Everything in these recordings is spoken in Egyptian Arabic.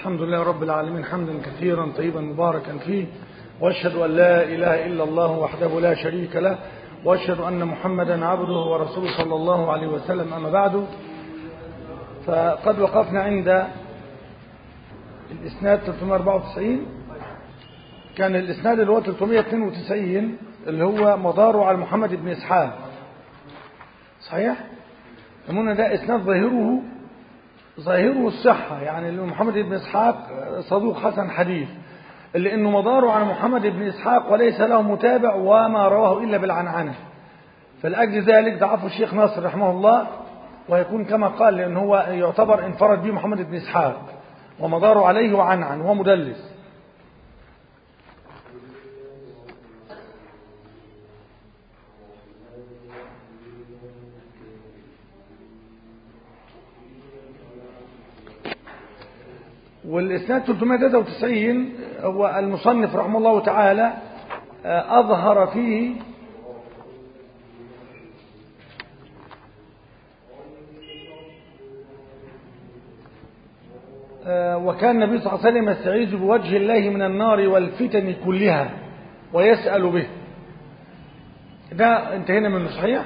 الحمد لله رب العالمين حمدا كثيرا طيبا مباركا فيه واشهد ان لا اله الا الله وحده لا شريك له واشهد ان محمدا عبده ورسوله صلى الله عليه وسلم اما بعد فقد وقفنا عند الاسناد 394 كان الاسناد اللي هو 392 اللي هو مداره على محمد بن اسحاق صحيح يقولون ده اسناد ظاهره ظاهره الصحة يعني اللي محمد بن إسحاق صدوق حسن حديث اللي إنه مداره على محمد بن إسحاق وليس له متابع وما رواه إلا بالعنعنة فلأجل ذلك ضعفه الشيخ ناصر رحمه الله ويكون كما قال لأن هو يعتبر انفرد به محمد بن إسحاق ومداره عليه وعنعن وهو مدلس والإسناد 393 هو المصنف رحمه الله تعالى أظهر فيه وكان النبي صلى الله عليه وسلم يستعيذ بوجه الله من النار والفتن كلها ويسأل به ده انتهينا منه صحيح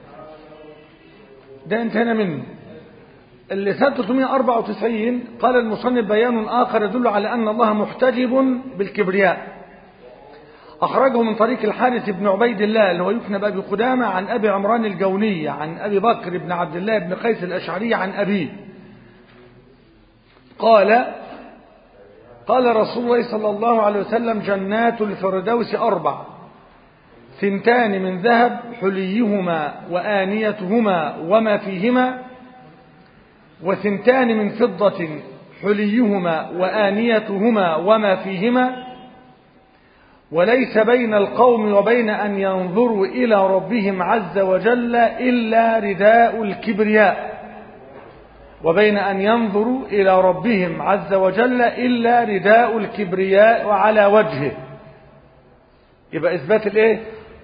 ده انتهينا منه اللسان 394 قال المصنف بيان آخر يدل على أن الله محتجب بالكبرياء أخرجه من طريق الحارث بن عبيد الله اللي هو يكنى بأبي قدامة عن أبي عمران الجوني عن أبي بكر بن عبد الله بن قيس الأشعري عن أبيه قال قال رسول الله صلى الله عليه وسلم جنات الفردوس أربع ثنتان من ذهب حليهما وآنيتهما وما فيهما وثنتان من فضة حليهما وآنيتهما وما فيهما وليس بين القوم وبين أن ينظروا إلى ربهم عز وجل إلا رداء الكبرياء وبين أن ينظروا إلى ربهم عز وجل إلا رداء الكبرياء على وجهه يبقى إثبات الإيه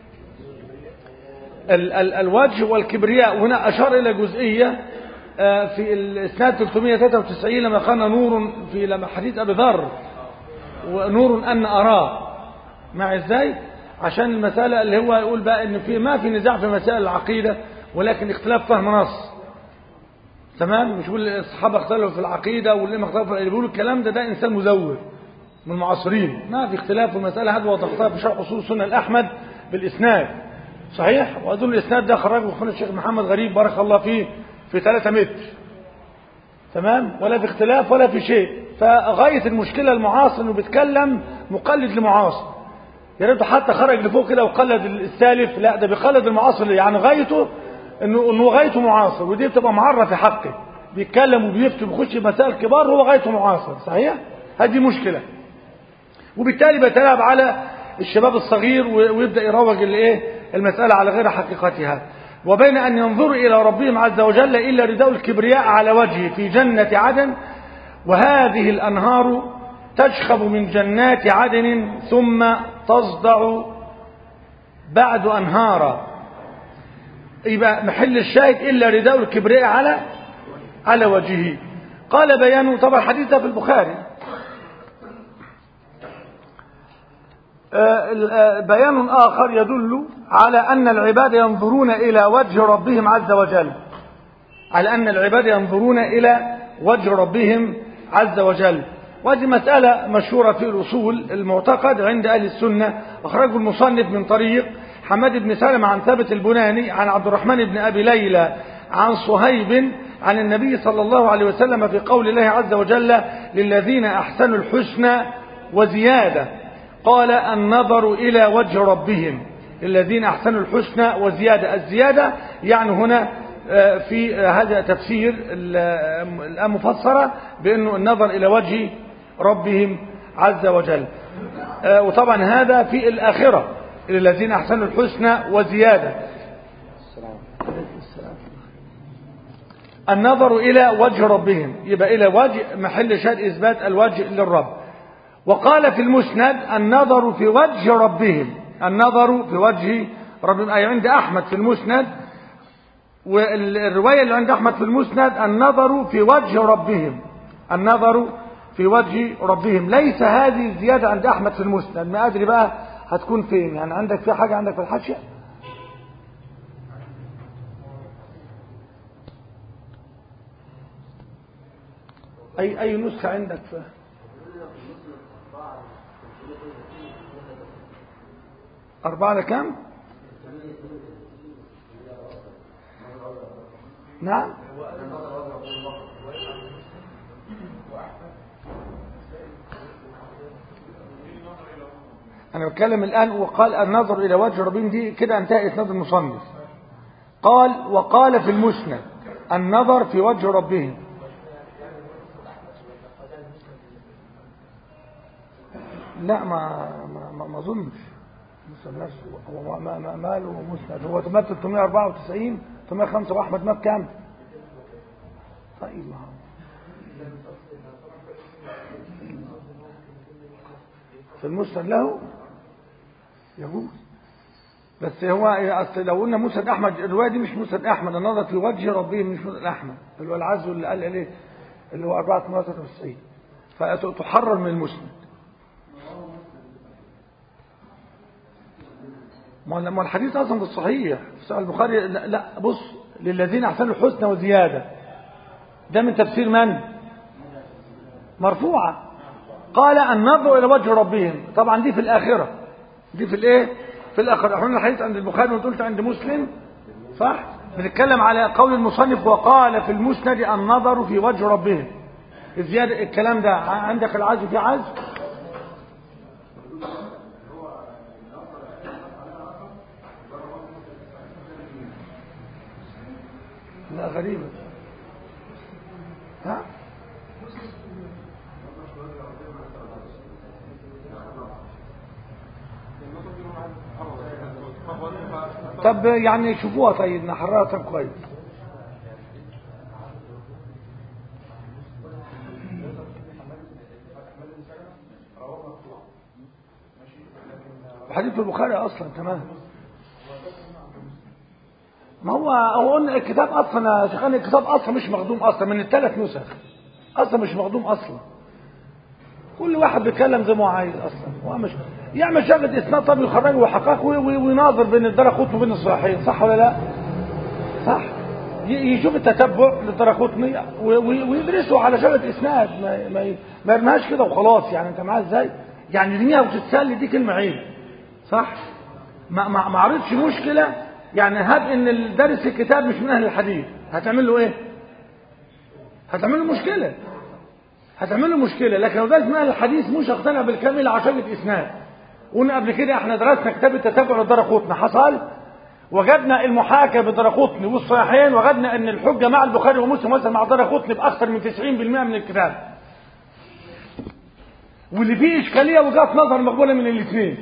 ال ال الوجه والكبرياء هنا أشار إلى جزئية في الاسناد 393 لما قال نور في لما حديث ابي ذر ونور ان اراه مع ازاي عشان المساله اللي هو يقول بقى ان في ما في نزاع في مسائل العقيده ولكن اختلاف فهم نص تمام مش يقول الصحابه اختلفوا في العقيده واللي اختلفوا اللي بيقولوا الكلام ده ده انسان مزور من المعاصرين ما في اختلاف في المساله هذا وضغطها في شرح اصول سنه الاحمد بالاسناد صحيح واظن الاسناد ده خرجه اخونا الشيخ محمد غريب بارك الله فيه في 3 متر تمام ولا في اختلاف ولا في شيء فغاية المشكلة المعاصر انه بيتكلم مقلد لمعاصر يا ريته حتى خرج لفوق كده وقلد السالف لا ده بيقلد المعاصر يعني غايته انه انه غايته معاصر ودي بتبقى معرة في حقه بيتكلم وبيفتي وبيخش مسائل كبار هو غايته معاصر صحيح هذه مشكلة وبالتالي بيتلعب على الشباب الصغير ويبدأ يروج الايه المسألة على غير حقيقتها وبين أن ينظروا إلى ربهم عز وجل إلا رداء الكبرياء على وجهه في جنة عدن وهذه الأنهار تشخب من جنات عدن ثم تصدع بعد أنهارا يبقى محل الشاهد إلا رداء الكبرياء على على وجهه قال بيانه طبعا حديثه في البخاري بيان آخر يدل على أن العباد ينظرون إلى وجه ربهم عز وجل على أن العباد ينظرون إلى وجه ربهم عز وجل وهذه مسألة مشهورة في الأصول المعتقد عند أهل السنة أخرجه المصنف من طريق حماد بن سلمة عن ثابت البناني عن عبد الرحمن بن أبي ليلى عن صهيب عن النبي صلى الله عليه وسلم في قول الله عز وجل للذين أحسنوا الحسنى وزيادة قال النظر إلى وجه ربهم الذين أحسنوا الحسنى وزيادة الزيادة يعني هنا في هذا تفسير الآن مفسرة بأنه النظر إلى وجه ربهم عز وجل وطبعا هذا في الآخرة الذين أحسنوا الحسنى وزيادة النظر إلى وجه ربهم يبقى إلى وجه محل شهد إثبات الوجه للرب وقال في المسند النظر في وجه ربهم النظر في وجه ربهم أي عند أحمد في المسند والرواية اللي عند أحمد في المسند النظر في وجه ربهم النظر في وجه ربهم ليس هذه الزيادة عند أحمد في المسند ما أدري بقى هتكون فين يعني عندك في حاجة عندك في الحاشية أي أي نسخة عندك في أربعة لكم نعم أنا بتكلم الآن وقال النظر إلى وجه ربهم دي كده انتهى إسناد المصنف قال وقال في المسند النظر في وجه ربهم لا ما ما ما, ما اظنش مسند نفسه هو ما ما ماله مسند هو مات 394 305 واحمد مات كام؟ طيب ما هو في المسند له يجوز بس هو اصل لو قلنا مسند احمد الروايه دي مش مسند احمد النظر في وجه ربهم مش مسند احمد اللي هو العزو اللي قال عليه اللي هو 493 فتحرر من المسند ما الحديث اصلا في الصحيح في صحيح البخاري لا, لا بص للذين احسنوا الحسنى وزياده ده من تفسير من مرفوعه قال النظر الى وجه ربهم طبعا دي في الاخره دي في الايه في الاخره احنا الحديث عند البخاري وقلت عند مسلم صح بنتكلم على قول المصنف وقال في المسند النظر في وجه ربهم الزياده الكلام ده عندك العزو في عزو لا غريبة ها طب يعني شوفوها طيب نحررها طب كويس حديث البخاري اصلا تمام ما هو هو قلنا الكتاب اصلا يا شيخان الكتاب اصلا مش مخدوم اصلا من الثلاث نسخ اصلا مش مخدوم اصلا كل واحد بيتكلم زي ما هو عايز اصلا هو مش يعمل شغله اسناد طب يخرجه وحقق ويناظر بين الدرقوت وبين الصحيحين صح ولا لا؟ صح يشوف التتبع للدرقوتني ويدرسه على شغله اسناد ما ما ما يرميهاش كده وخلاص يعني انت معاه ازاي؟ يعني يرميها وتتسلي دي كلمه عيب صح؟ ما ما ما عرضش مشكله يعني هب ان الدارس الكتاب مش من اهل الحديث هتعمل له ايه هتعمل له مشكله هتعمل له مشكله لكن لو دارس من اهل الحديث مش هقتنع بالكامل عشان اسناد قلنا قبل كده احنا درسنا كتاب التتبع للدرقوطني حصل وجدنا المحاكاه بالدرقوطني والصحيحين وجدنا ان الحجه مع البخاري ومسلم مثلا مع الدرقوطني باكثر من 90% من الكتاب واللي فيه اشكاليه وجهات نظر مقبوله من الاثنين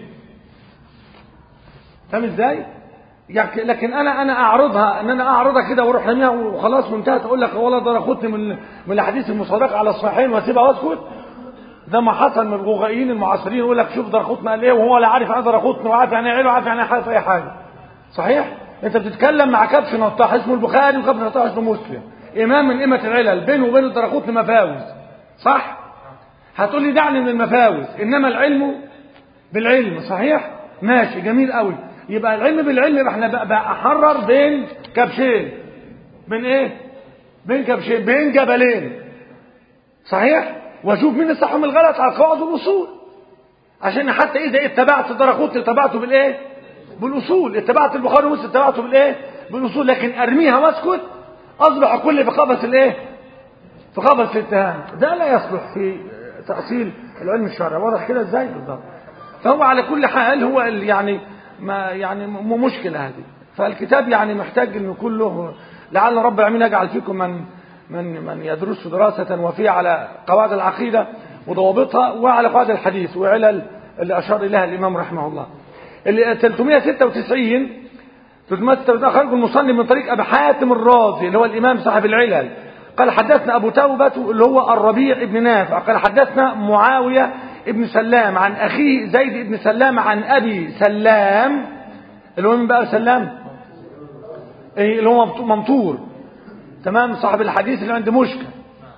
فاهم ازاي؟ يعني لكن انا انا اعرضها ان انا اعرضها كده واروح رميها وخلاص وانتهت اقول لك والله ده انا خدت من من الاحاديث المصادقه على الصحيحين واسيبها واسكت ده ما حصل من الغوغائيين المعاصرين يقول لك شوف درخوتنا قال ايه وهو لا عارف انا درخوتنا وعارف يعني ايه وعارف يعني ايه اي حاجه صحيح انت بتتكلم مع كبش نطاح اسمه البخاري وكبش نطاح اسمه مسلم امام من ائمه العلل بينه وبين الدرخوتني مفاوز صح هتقول لي دعني من المفاوز انما العلم بالعلم صحيح ماشي جميل قوي يبقى العلم بالعلم يبقى احنا بقى احرر بين كبشين بين ايه بين كبشين بين جبلين صحيح واشوف مين الصح من الغلط على القواعد والاصول عشان حتى اذا اتبعت الدرخوت اتبعته بالايه بالاصول اتبعت البخاري ومسلم اتبعته بالايه بالاصول لكن ارميها واسكت اصبح كل في قفص الايه في قفص الاتهام ده لا يصلح في تاصيل العلم الشرعي واضح كده ازاي بالضبط فهو على كل حال هو يعني ما يعني مو مشكلة هذه فالكتاب يعني محتاج انه كله لعل رب العالمين يجعل فيكم من من من يدرس دراسة وفيه على قواعد العقيدة وضوابطها وعلى قواعد الحديث وعلل اللي أشار إليها الإمام رحمه الله اللي 396 396 أخرج المصنف من طريق أبي حاتم الرازي اللي هو الإمام صاحب العلل قال حدثنا أبو توبة اللي هو الربيع ابن نافع قال حدثنا معاوية ابن سلام عن أخيه زيد ابن سلام عن أبي سلام اللي هو من بقى سلام إيه اللي هو ممطور تمام صاحب الحديث اللي عند مشكل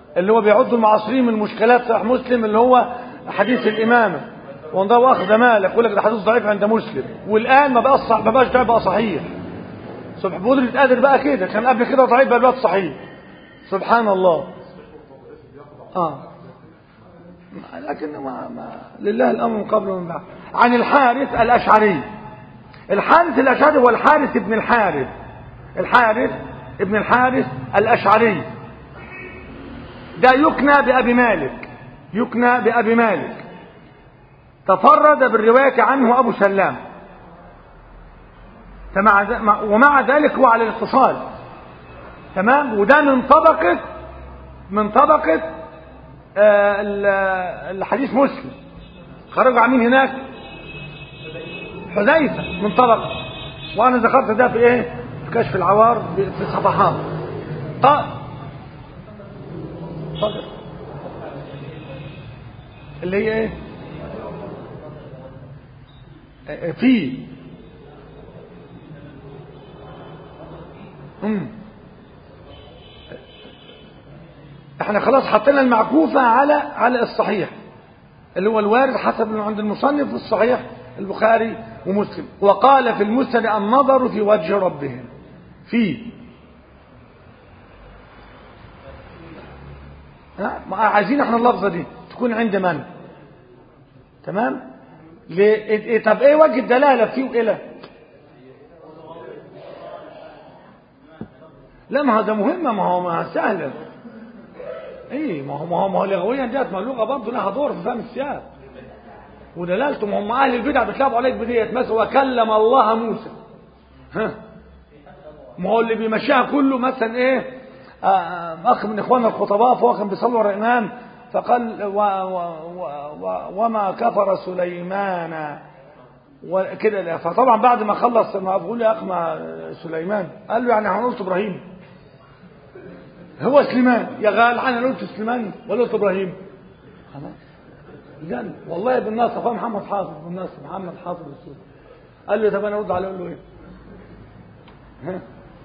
اللي هو بيعد المعاصرين من مشكلات صحيح مسلم اللي هو حديث الإمامة وده واخد مالك يقول لك ده حديث ضعيف عند مسلم والآن ما بقى صح ما بقاش ده بقى صحيح سبحان بودرة قادر بقى كده كان قبل كده ضعيف بقى دلوقتي صحيح سبحان الله اه لكن ما ما لله الامر من قبل ومن بعد عن الحارث الاشعري الحارث الاشعري هو الحارث ابن الحارث الحارث ابن الحارث الاشعري ده يكنى بابي مالك يكنى بابي مالك تفرد بالروايه عنه ابو سلام فمع ومع ذلك هو على الاتصال تمام وده من طبقه من طبقه آه الحديث مسلم خرجوا عاملين هناك حذيفة من طبقة وأنا ذكرت ده في إيه في كشف العوار في صفحات قال اتفضل اللي هي إيه في امم احنا خلاص حطينا المعكوفة على على الصحيح اللي هو الوارد حسب عند المصنف في الصحيح البخاري ومسلم وقال في المسند النظر في وجه ربهم في عايزين احنا اللفظة دي تكون عند من تمام ليه طب ايه وجه الدلالة فيه وإلى لا ما هذا مهمة ما هو ما سهلة ايه ما هو ما هو ما هو لغويا ديت ملوغه برضه لها دور في فهم السياق ودلالته ما هم اهل البدع بيتلعبوا عليك بديت مثلا وكلم الله موسى ها ما هو اللي بيمشيها كله مثلا ايه آه اخ من اخواننا الخطباء فهو كان بيصلي ورا الامام فقال و و و و وما كفر سليمان وكده فطبعا بعد ما خلص ما بقول يا اخ ما سليمان قال له يعني هنقول ابراهيم هو سليمان يا غال انا قلت سليمان ولا قلت ابراهيم جن والله ابن ناصر هو محمد حافظ ابن ناصر محمد حافظ الرسول قال لي طب انا ارد عليه اقول له ايه ها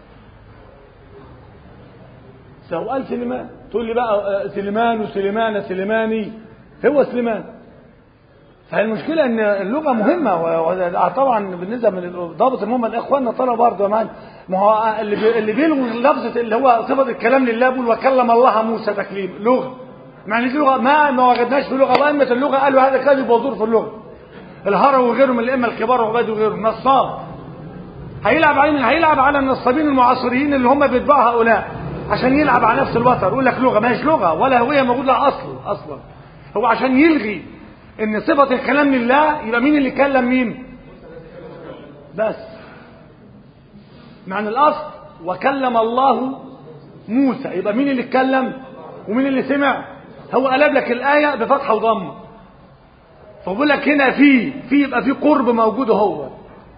سؤال سليمان تقول لي بقى سليمان وسليمان سليماني هو سليمان فالمشكلة ان اللغة مهمة وطبعا بالنسبة من ضابط المهم الاخوان طلب برضه مان ما هو اللي بي اللي بيلغي لفظة اللي هو صفة الكلام لله بيقول وكلم الله موسى تكليم لغة معنى دي لغة ما ما وجدناش في لغة وأئمة اللغة قالوا هذا كذب وزور في اللغة الهروي وغيرهم من الأئمة الكبار وعباد وغيرهم نصاب هيلعب على هيلعب على النصابين المعاصرين اللي هم بيتبعوا هؤلاء عشان يلعب على نفس الوتر يقول لك لغة ماهيش لغة ولا هوية موجودة لها أصل أصلا هو عشان يلغي ان صفة الكلام لله يبقى مين اللي كلم مين بس معنى الاصل وكلم الله موسى يبقى مين اللي اتكلم ومين اللي سمع هو قلب لك الآية بفتحة وضمة فبقول لك هنا في في يبقى في قرب موجود هو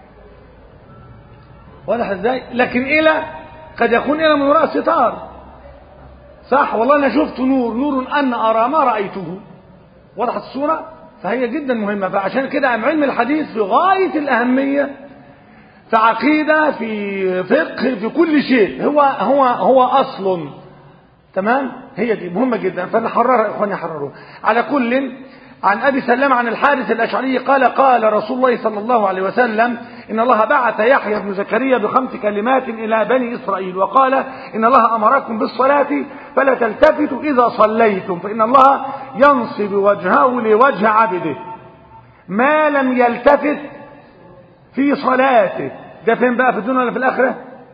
واضح ازاي لكن الى قد يكون الى من وراء ستار صح والله انا شفت نور نور ان ارى ما رايته وضحت الصوره فهي جدا مهمة فعشان كده علم الحديث في غاية الأهمية في عقيدة في فقه في كل شيء هو هو هو أصل تمام هي دي مهمة جدا فنحررها إخواني حرروها على كل عن أبي سلام عن الحارث الأشعري قال قال رسول الله صلى الله عليه وسلم إن الله بعث يحيى بن زكريا بخمس كلمات إلى بني إسرائيل وقال إن الله أمركم بالصلاة فلا تلتفتوا إذا صليتم فإن الله ينصب وجهه لوجه عبده ما لم يلتفت في صلاته ده فين بقى في الدنيا ولا في الآخرة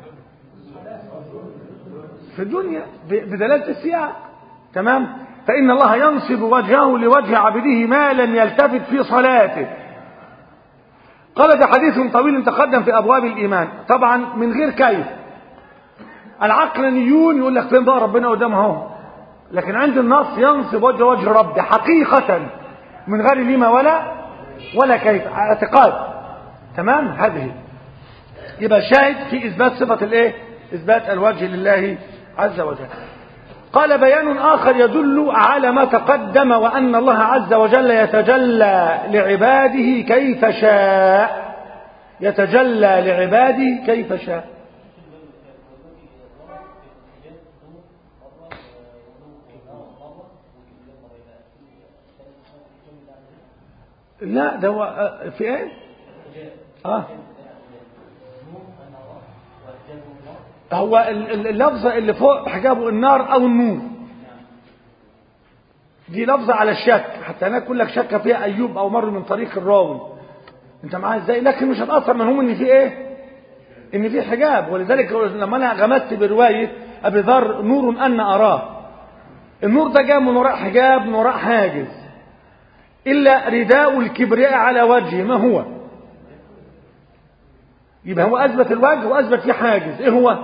في الدنيا بدلالة السياق تمام فإن الله ينصب وجهه لوجه عبده ما لم يلتفت في صلاته قال ده حديث طويل تقدم في أبواب الإيمان طبعا من غير كيف العقلانيون يقول لك فين بقى ربنا قدام اهو لكن عند النص ينصب وجه وجه ربي حقيقة من غير لما ولا ولا كيف اعتقاد تمام هذه يبقى شاهد في إثبات صفة الايه إثبات الوجه لله عز وجل قال بيان آخر يدل على ما تقدم وأن الله عز وجل يتجلى لعباده كيف شاء يتجلى لعباده كيف شاء لا ده هو آه، في ايه اه هو ال- ال- اللفظة اللي فوق حجابه النار او النور دي لفظة على الشك حتى هناك يقول لك شك فيها ايوب او مر من طريق الراوي انت معايا ازاي لكن مش هتأثر منهم ان في ايه ان في حجاب ولذلك لما انا غمست برواية ابي ذر نور ان اراه النور ده جاء من وراء حجاب من وراء حاجز الا رداء الكبرياء على وجهه ما هو يبقى هو اثبت الوجه واثبت فيه حاجز ايه هو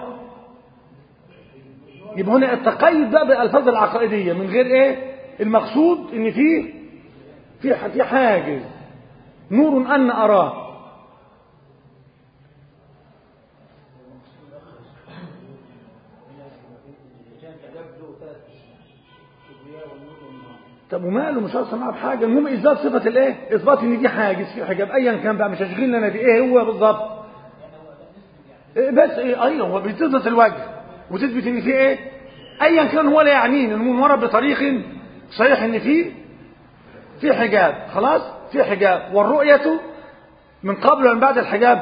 يبقى هنا التقيد بقى بالالفاظ العقائديه من غير ايه المقصود ان فيه في في حاجز نور ان اراه طب وماله مش هوصل معاه بحاجه المهم اثبات صفه الايه اثبات ان دي حاجز في حجاب ايا كان بقى مش هشغلنا انا دي ايه هو بالظبط إيه بس ايه ايوه هو بتثبت الوجه وتثبت ان في ايه ايا كان هو لا يعنيني المهم ورد بطريق صحيح ان في في حجاب خلاص في حجاب والرؤيه من قبل ومن بعد الحجاب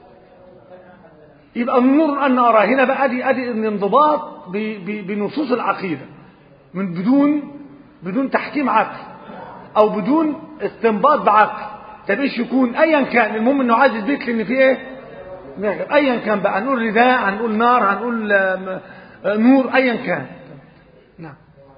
يبقى النور ان اراه هنا بقى ادي ادي الانضباط ب- ب- بنصوص العقيده من بدون بدون تحكيم عقل او بدون استنباط بعقل طب ايش يكون ايا كان المهم انه عايز يثبت لي ان في ايه ايا كان بقى هنقول رداء هنقول نار هنقول آم، آه، نور ايا كان نعم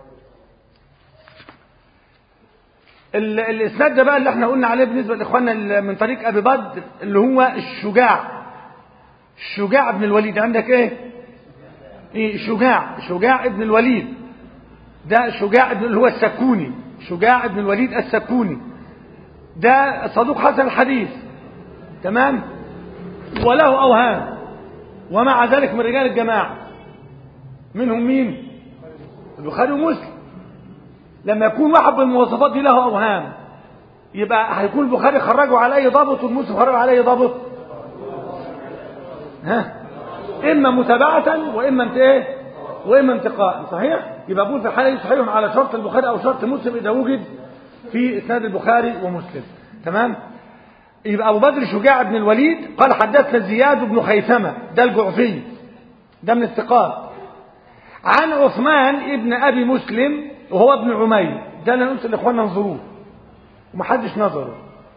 ال- الاسناد ده بقى اللي احنا قلنا عليه بالنسبه لاخواننا ال- من طريق ابي بدر اللي هو الشجاع الشجاع ابن الوليد عندك ايه ايه شجاع شجاع ابن الوليد ده شجاع ابن اللي هو السكوني شجاع ابن الوليد السكوني ده صدوق حسن الحديث تمام وله اوهام ومع ذلك من رجال الجماعه منهم مين البخاري ومسلم لما يكون واحد بالمواصفات دي له اوهام يبقى هيكون البخاري خرجه على اي ضابط والمسلم خرجه على اي ضابط ها اما متابعه واما انت ايه واما انتقاء صحيح يبقى بقول في الحاله دي صحيح على شرط البخاري او شرط مسلم اذا وجد في اسناد البخاري ومسلم تمام يبقى ابو بدر شجاع بن الوليد قال حدثنا زياد بن خيثمه ده الجعفي ده من الثقات عن عثمان ابن ابي مسلم وهو ابن عمير ده انا قلت لاخواننا انظروه ومحدش نظره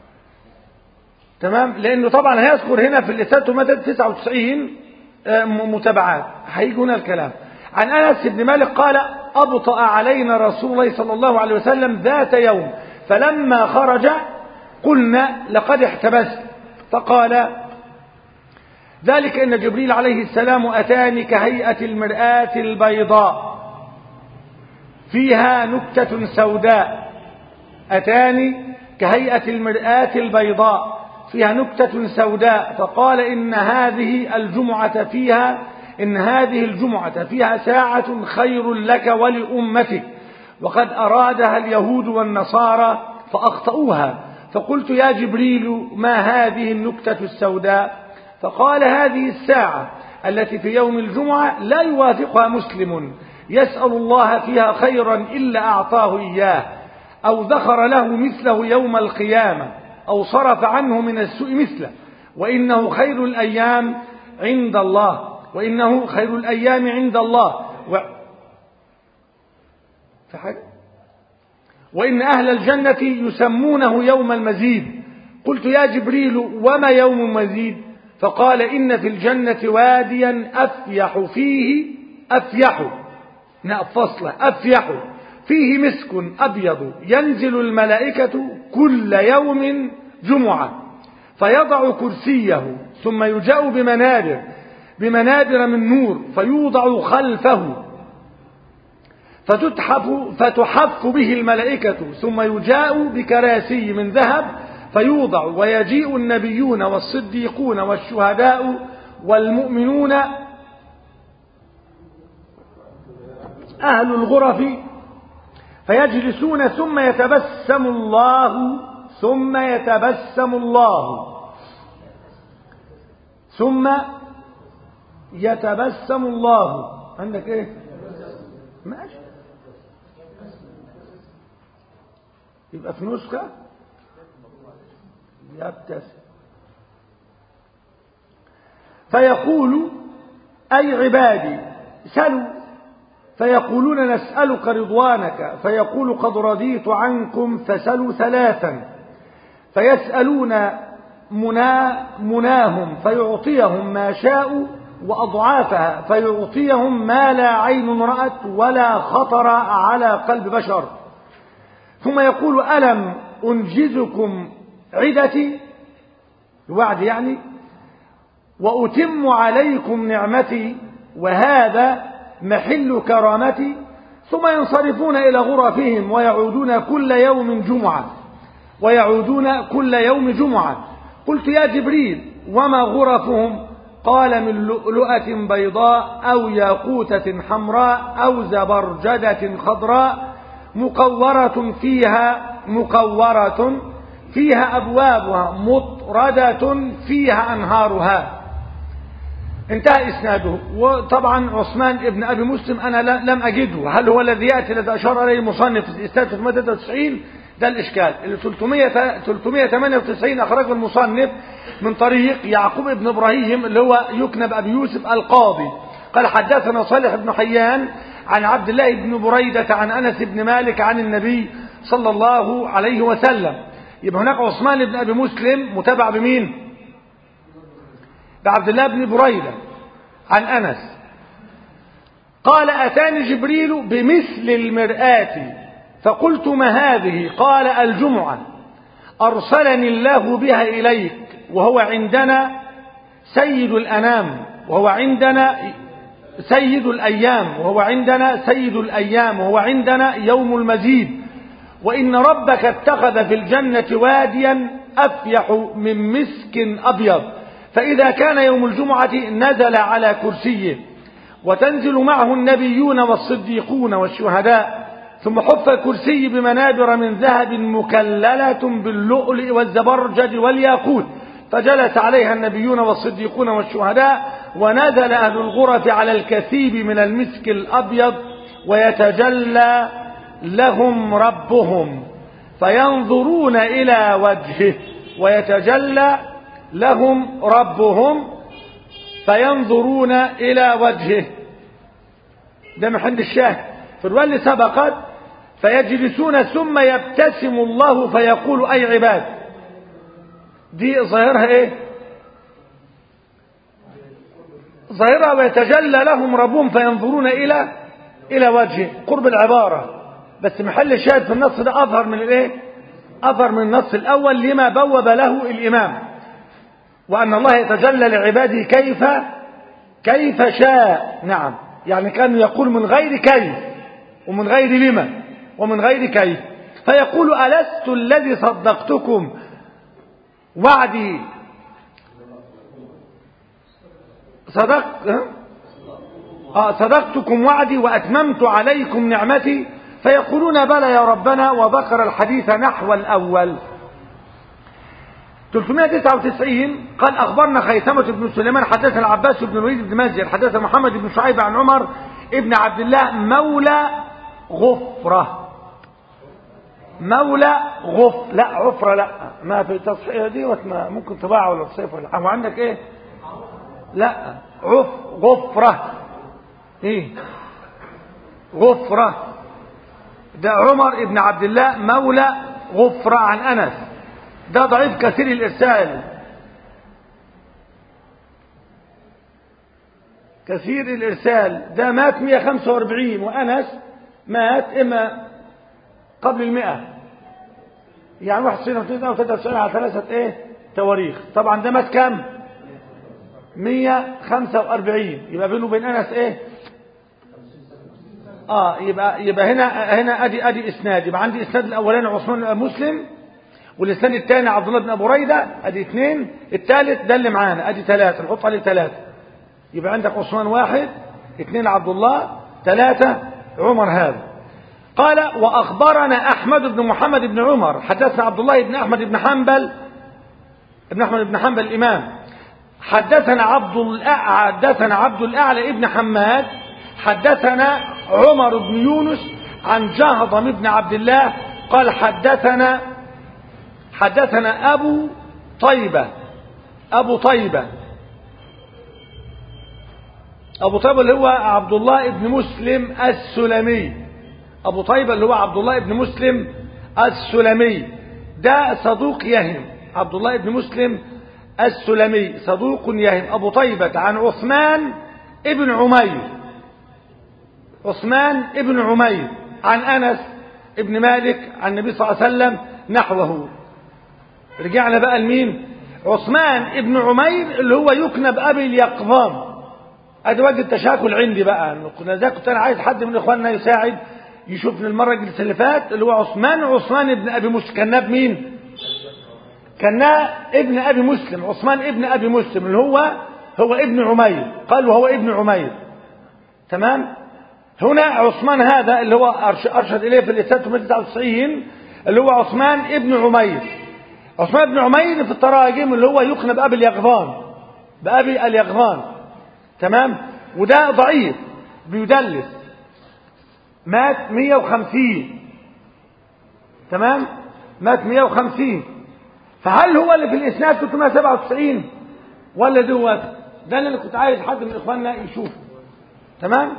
تمام لانه طبعا هيذكر هنا في الاسناد 99 آه، م- متابعات هيجي هنا الكلام عن انس بن مالك قال ابطا علينا رسول الله صلى الله عليه وسلم ذات يوم فلما خرج قلنا لقد احتبست فقال ذلك ان جبريل عليه السلام اتاني كهيئه المراه البيضاء فيها نكته سوداء أتاني كهيئة المرآة البيضاء فيها نكتة سوداء فقال إن هذه الجمعة فيها إن هذه الجمعة فيها ساعة خير لك ولأمتك وقد أرادها اليهود والنصارى فأخطأوها فقلت يا جبريل ما هذه النكتة السوداء فقال هذه الساعة التي في يوم الجمعة لا يوافقها مسلم يسأل الله فيها خيرا إلا أعطاه إياه أو ذخر له مثله يوم القيامة أو صرف عنه من السوء مثله وإنه خير الأيام عند الله وإنه خير الأيام عند الله و... في حاجة وإن أهل الجنة يسمونه يوم المزيد قلت يا جبريل وما يوم المزيد فقال إن في الجنة واديا أفيح فيه أفيح نعم فصلة أفيح فيه مسك أبيض ينزل الملائكة كل يوم جمعة فيضع كرسيه ثم يجاء بمنابر بمنابر من نور فيوضع خلفه فتتحف فتحف به الملائكة ثم يجاء بكراسي من ذهب فيوضع ويجيء النبيون والصديقون والشهداء والمؤمنون أهل الغرف فيجلسون ثم يتبسم الله ثم يتبسم الله ثم يتبسم الله عندك ايه ماشي يبقى في نسخة يبتسم فيقول أي عبادي سلوا فيقولون نسألك رضوانك فيقول قد رضيت عنكم فسلوا ثلاثا فيسألون منا مناهم فيعطيهم ما شاءوا وأضعافها فيعطيهم ما لا عين رأت ولا خطر على قلب بشر ثم يقول ألم أنجزكم عدتي الوعد يعني وأتم عليكم نعمتي وهذا محل كرامتي ثم ينصرفون إلى غرفهم ويعودون كل يوم جمعة ويعودون كل يوم جمعة قلت يا جبريل وما غرفهم قال من لؤلؤة بيضاء أو ياقوتة حمراء أو زبرجدة خضراء مقورة فيها مقورة فيها أبوابها مطردة فيها أنهارها انتهى إسناده وطبعا عثمان ابن أبي مسلم أنا لم أجده هل هو الذي يأتي الذي أشار عليه المصنف في الإسناد 393 ده الإشكال ال 300 398 أخرجه المصنف من طريق يعقوب بن إبراهيم اللي هو يكنب أبي يوسف القاضي قال حدثنا صالح بن حيان عن عبد الله بن بريدة عن أنس بن مالك عن النبي صلى الله عليه وسلم يبقى هناك عثمان بن أبي مسلم متابع بمين بعبد الله بن بريدة عن أنس قال أتاني جبريل بمثل المرآة فقلت ما هذه قال الجمعة أرسلني الله بها إليك وهو عندنا سيد الأنام وهو عندنا سيد الأيام وهو عندنا سيد الأيام وهو عندنا يوم المزيد وإن ربك اتخذ في الجنة واديا أفيح من مسك أبيض فإذا كان يوم الجمعة نزل على كرسيه وتنزل معه النبيون والصديقون والشهداء ثم حف الكرسي بمنابر من ذهب مكللة باللؤلؤ والزبرجد والياقوت فجلس عليها النبيون والصديقون والشهداء ونزل أهل الغرف على الكثيب من المسك الأبيض ويتجلى لهم ربهم فينظرون إلى وجهه ويتجلى لهم ربهم فينظرون إلى وجهه ده محل الشاهد في الرواية اللي سبقت فيجلسون ثم يبتسم الله فيقول أي عباد دي ظاهرها ايه ظاهرها ويتجلى لهم ربهم فينظرون إلى إلى وجهه قرب العبارة بس محل الشاهد في النص ده أظهر من الايه أظهر من النص الأول لما بوب له الإمام وأن الله يتجلى لعباده كيف كيف شاء نعم يعني كان يقول من غير كيف ومن غير لما ومن غير كيف فيقول ألست الذي صدقتكم وعدي صدقت آه صدقتكم وعدي وأتممت عليكم نعمتي فيقولون بلى يا ربنا وذكر الحديث نحو الأول 399 قال أخبرنا خيثمة بن سليمان حدثنا العباس بن الوليد بن مزير حدثنا محمد بن شعيب عن عمر ابن عبد الله مولى غفرة مولى غف لا عفرة لا ما في تصحيح دي ما ممكن طباعة ولا تصيف ولا هو عندك ايه لا عف غفرة ايه غفرة ده عمر ابن عبد الله مولى غفرة عن أنس ده ضعيف كثير الإرسال كثير الإرسال ده مات 145 وأنس مات إما قبل المئة يعني واحد سنة وتسعة وثلاثة على ثلاثة ايه تواريخ طبعا ده مات كام 145 يبقى بينه وبين أنس ايه اه يبقى يبقى هنا هنا ادي ادي اسناد يبقى عندي اسناد الاولاني عثمان مسلم والاسناد الثاني عبد الله بن ابو ريده ادي اثنين الثالث ده اللي معانا ادي ثلاثه نحط عليه ثلاثه يبقى عندك عثمان واحد اثنين عبد الله ثلاثه عمر هذا قال واخبرنا احمد بن محمد بن عمر حدثنا عبد الله بن احمد بن حنبل ابن احمد بن حنبل الامام حدثنا عبد حدثنا عبد الاعلى ابن حماد حدثنا عمر بن يونس عن جهضم بن عبد الله قال حدثنا حدثنا أبو طيبة أبو طيبة أبو طيبة اللي هو عبد الله بن مسلم السلمي أبو طيبة اللي هو عبد الله بن مسلم السلمي ده صدوق يهم عبد الله بن مسلم السلمي صدوق يهم أبو طيبة عن عثمان ابن عمير عثمان ابن عمير عن أنس ابن مالك عن النبي صلى الله عليه وسلم نحوه رجعنا بقى لمين عثمان ابن عمير اللي هو يكنى بأبي اليقظان ادي وجه التشاكل عندي بقى كنا زي كنت انا عايز حد من اخواننا يساعد يشوفني المره اللي فاتت اللي هو عثمان عثمان ابن ابي مسلم كان ناب مين كان ابن ابي مسلم عثمان ابن ابي مسلم اللي هو هو ابن عمير قال وهو ابن عمير تمام هنا عثمان هذا اللي هو ارشد اليه في الاسناد 899 اللي هو عثمان ابن عمير عثمان بن عمير في التراجم اللي هو يقنى بأبي اليقظان بأبي اليقظان تمام وده ضعيف بيدلس مات 150 تمام مات 150 فهل هو اللي في الإسناد 397 ولا دوت ده اللي كنت عايز حد من إخواننا يشوفه تمام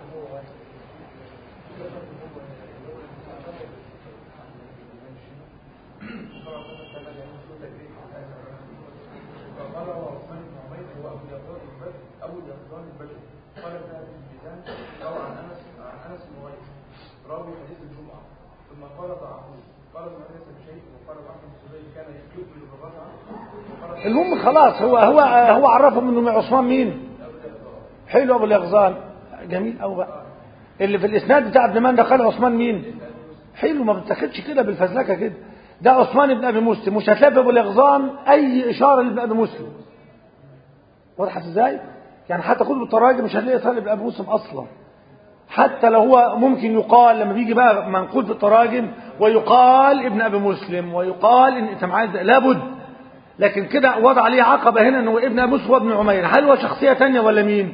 راوي حديث الجمعة ثم قال ضعفوه قال ما ليس بشيء وقال واحد سبيل كان يكمل بالركعة المهم خلاص هو هو هو عرفهم انه عثمان مين حلو ابو اليغزان جميل قوي بقى اللي في الاسناد بتاع ابن مان ده قال عثمان مين حلو ما بتاخدش كده بالفزلكه كده ده عثمان بن ابي مسلم مش هتلاقي في ابو اليغزان اي اشاره لابن ابي مسلم وضحت ازاي يعني حتى كتب التراجم مش هتلاقي طالب ابن ابي مسلم اصلا حتى لو هو ممكن يقال لما بيجي بقى منقول في التراجم ويقال ابن ابي مسلم ويقال ان انت معايا لابد لكن كده وضع عليه عقبه هنا انه ابن ابي مسلم وابن عمير هل هو شخصيه ثانيه ولا مين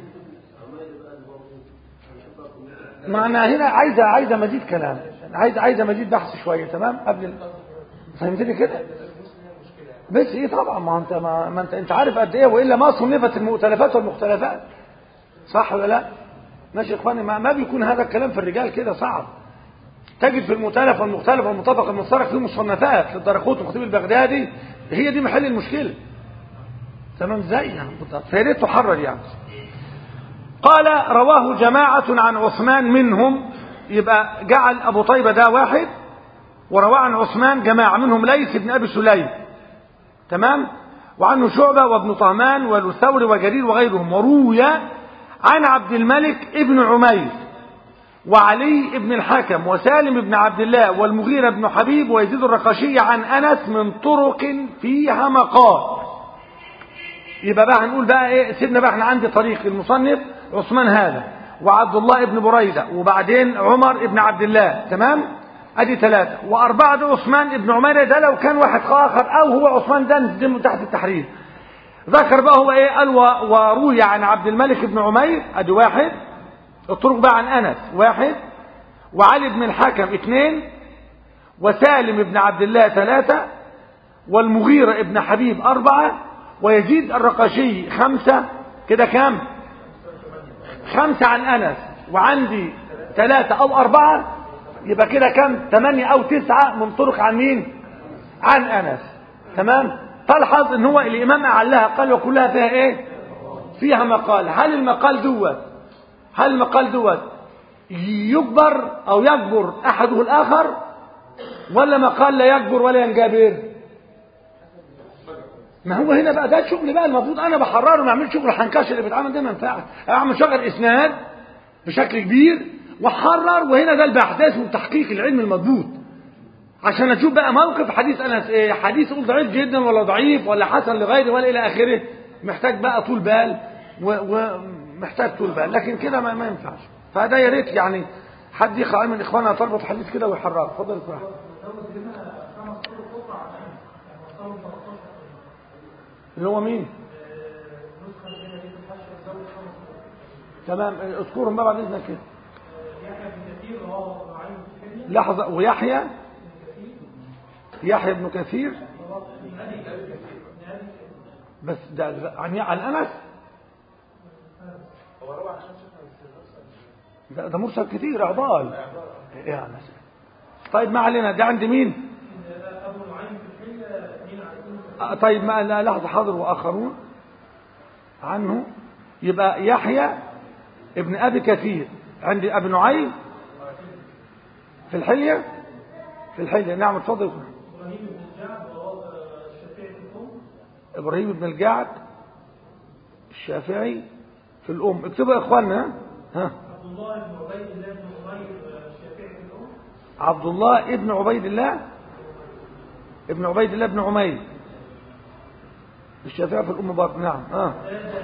معنى هنا عايزه عايزه مزيد كلام عايزه عايزه مزيد بحث شويه تمام قبل ال... فهمتني كده بس ايه طبعا ما انت ما, ما انت انت عارف قد ايه والا ما صنفت المؤتلفات والمختلفات صح ولا لا ماشي يا اخواني ما, ما بيكون هذا الكلام في الرجال كده صعب تجد في المؤتلف والمختلف والمتفق المشترك في مصنفات للدرقوت والخطيب البغدادي هي دي محل المشكله تمام ازاي يعني فيا ريت تحرر يعني قال رواه جماعة عن عثمان منهم يبقى جعل أبو طيبة ده واحد ورواه عن عثمان جماعة منهم ليث بن أبي سليم تمام وعنه شعبة وابن طهمان والثور وجرير وغيرهم وروي عن عبد الملك ابن عمير وعلي بن الحكم وسالم بن عبد الله والمغيرة بن حبيب ويزيد الرقاشي عن أنس من طرق فيها مقال يبقى بقى هنقول بقى ايه سيبنا بقى احنا عندي طريق المصنف عثمان هذا وعبد الله بن بريدة وبعدين عمر بن عبد الله تمام ادي ثلاثة واربعة ده عثمان بن عمير ده لو كان واحد اخر او هو عثمان ده نسجمه تحت التحرير ذكر بقى هو ايه قال وروي عن عبد الملك بن عمير ادي واحد الطرق بقى عن انس واحد وعلي بن الحكم اثنين وسالم بن عبد الله ثلاثة والمغيرة ابن حبيب أربعة ويزيد الرقاشي خمسة كده كام خمسة عن أنس وعندي ثلاثة أو أربعة يبقى كده كام ثمانية أو تسعة من طرق عن مين عن أنس تمام تلحظ ان هو الإمام أعلها قال وكلها فيها إيه فيها مقال هل المقال دوت هل المقال دوت يجبر أو يجبر أحده الآخر ولا مقال لا يجبر ولا ينجبر ما هو هنا بقى ده الشغل بقى المفروض انا بحرره ما اعملش شغل الحنكشه اللي بيتعمل ده ما ينفعش اعمل شغل اسناد بشكل كبير واحرر وهنا ده البحث ده اسمه تحقيق العلم المضبوط عشان اشوف بقى موقف حديث انس ايه حديث اقول ضعيف جدا ولا ضعيف ولا حسن لغيره ولا الى اخره محتاج بقى طول بال ومحتاج طول بال لكن كده ما, ما ينفعش فده يا ريت يعني حد يقرا من اخواننا تربط حديث كده ويحرره اتفضل يا اللي هو مين تمام اذكرهم بقى بعد اذنك كده لحظة ويحيى يحيى بن كثير بس ده ده عن عن انس هو روى عشان شفنا بس ده, ده مرسل كتير عضال يا انس طيب ما علينا ده عند مين آه، طيب ما لا لحظه حاضر واخرون عنه يبقى يحيى ابن ابي كثير عند ابي نعيم في الحليه في الحليه نعم اتفضل ابراهيم بن الجعد الشافعي في الام اكتبوا يا اخواننا ها عبد الله ابن عبيد الله ابن عبيد الله بن عمير الشافعي في الام برضه نعم اه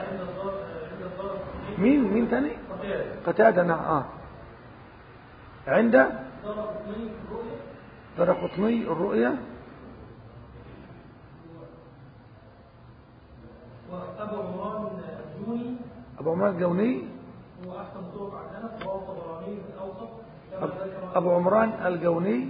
مين مين تاني قتادة نعم اه عند درقطني الرؤيا وأبو عمران الجوني ابو عمران الجوني هو أحسن طرق عن أنس وهو الطبراني في الأوسط كما أب- ذكر ابو عمران الجوني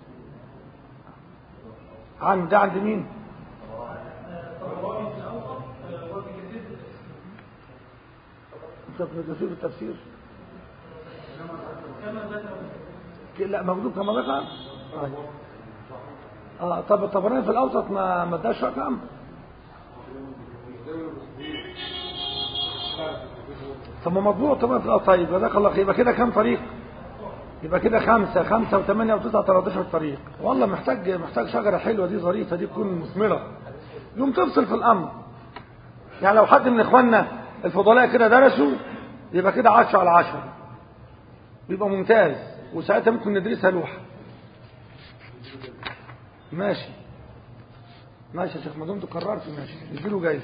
عن ده عند مين الطبراني في الأوسط آه، وفي كثير في التفسير. انت ابن كثير في التفسير كما ذكر ك- لا مكتوب كما ذكر طيب. اه طب الطبراني في الاوسط ما ما اداش رقم طب ما مطبوع طبعا في الأوسط. طيب جزاك الله خير يبقى كده كام طريق يبقى كده خمسة خمسة وثمانية وتسعة 13 طريق والله محتاج محتاج شجرة حلوة دي ظريفة دي تكون مثمرة يوم تفصل في الأمر يعني لو حد من إخواننا الفضلاء كده درسوا يبقى كده 10 على 10 بيبقى ممتاز وساعتها ممكن ندرسها لوحة ماشي ماشي يا شيخ ما دمت قررت ماشي اديله جايزة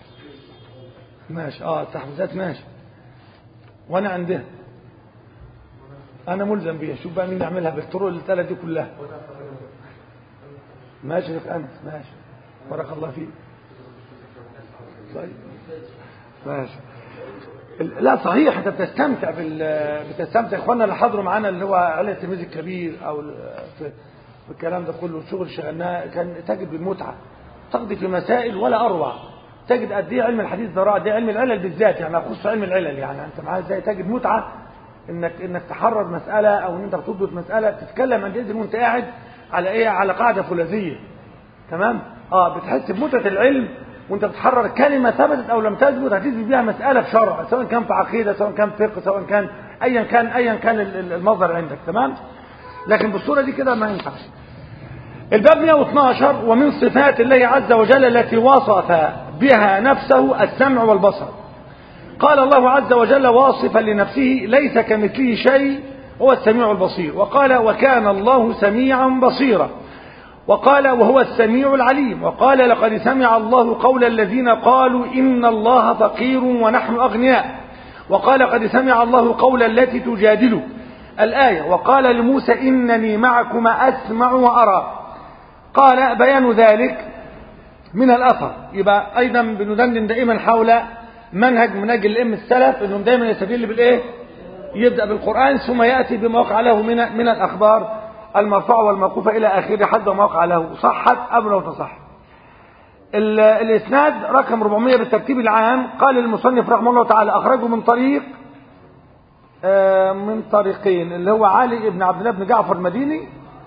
ماشي اه التحفيزات ماشي وانا عندها انا ملزم بيها شوف بقى مين يعملها بالطرق الثلاث دي كلها ماشي يا شيخ انس ماشي بارك الله فيك طيب ماشي ال- لا صحيح انت بتستمتع بال بتستمتع اخواننا اللي حضروا معانا اللي هو علي التلميذ الكبير او ال- في في الكلام ده كله الشغل شغلناه كان تجد بالمتعه تقضي في مسائل ولا اروع تجد قد ايه علم الحديث ده رائع ده علم العلل بالذات يعني اخص علم العلل يعني انت معايا ازاي تجد متعه انك انك تحرر مساله او ان انت بتضبط مساله تتكلم عن اذن وانت قاعد على ايه على قاعده فولاذيه تمام اه بتحس بمتعه العلم وانت بتحرر كلمه ثبتت او لم تثبت هتثبت بيها مساله في شرع سواء كان في عقيده سواء كان فقه سواء كان ايا كان ايا كان ال- ال- المصدر عندك تمام لكن بالصوره دي كده ما ينفعش الباب 112 ومن صفات الله عز وجل التي وصف بها نفسه السمع والبصر قال الله عز وجل واصفا لنفسه ليس كمثله شيء هو السميع البصير وقال وكان الله سميعا بصيرا وقال وهو السميع العليم وقال لقد سمع الله قول الذين قالوا إن الله فقير ونحن أغنياء وقال قد سمع الله قول التي تجادلك الآية وقال لموسى إنني معكما أسمع وأرى قال بيان ذلك من الأثر يبقى أيضا بندندن دائما حول منهج منهج الأم السلف أنهم دائما يستدل بالإيه يبدأ بالقرآن ثم يأتي بما وقع له من من الأخبار المرفوعة والموقوفة إلى آخره حد ما وقع له صحت أم لو تصح ال- الإسناد رقم 400 بالترتيب العام قال المصنف رحمه الله تعالى أخرجه من طريق آه، من طريقين اللي هو علي بن عبد الله بن جعفر المديني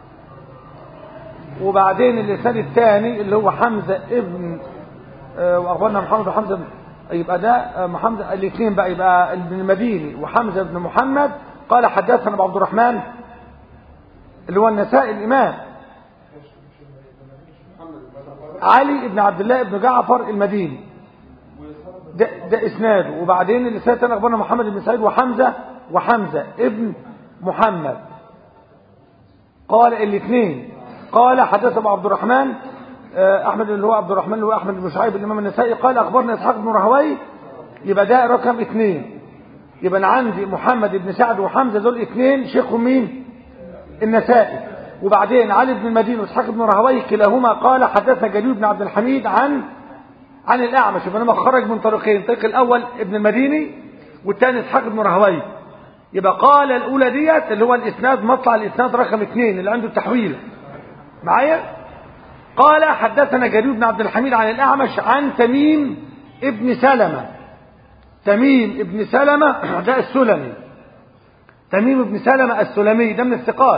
وبعدين الإسناد الثاني اللي هو حمزة ابن آه، وأخبرنا محمد وحمزة بن- يبقى ده آه، محمد الاثنين بقى يبقى ابن المديني وحمزة بن محمد قال حدثنا أبو عبد الرحمن اللي هو النسائي الإمام علي بن عبد الله بن جعفر المديني ده, ده اسناده وبعدين الاسناد الثاني اخبرنا محمد بن سعيد وحمزه وحمزه ابن محمد قال الاثنين قال حدث ابو عبد الرحمن آه، احمد اللي هو عبد الرحمن اللي هو احمد بن شعيب الامام النسائي قال اخبرنا اسحاق بن رهوي يبقى ده رقم اثنين يبقى انا عندي محمد بن سعد وحمزه دول اثنين شيخهم مين النسائي وبعدين علي بن المديني واسحاق بن رهوي كلاهما قال حدثنا جليل بن عبد الحميد عن عن الاعمش يبقى لما خرج من طريقين الطريق الاول ابن المديني والثاني اسحاق بن رهوي يبقى قال الاولى ديت اللي هو الاسناد مطلع الاسناد رقم اثنين اللي عنده التحويل معايا قال حدثنا جرير بن عبد الحميد عن الأعمش عن تميم ابن سلمة تميم ابن سلمة ده السلمي تميم ابن سلمة السلمي ده من الثقات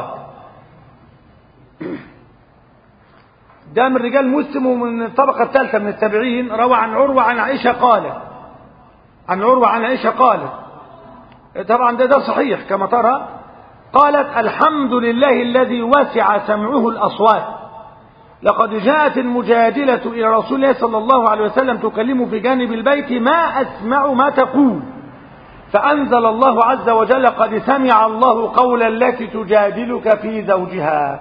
ده من رجال مسلم ومن الطبقة الثالثة من التابعين روى عن عروة عن عائشة قالت عن عروة عن عائشة قالت طبعا ده ده صحيح كما ترى قالت الحمد لله الذي وسع سمعه الأصوات لقد جاءت المجادلة إلى رسول الله صلى الله عليه وسلم تكلمه في جانب البيت ما أسمع ما تقول فأنزل الله عز وجل قد سمع الله قول التي تجادلك في زوجها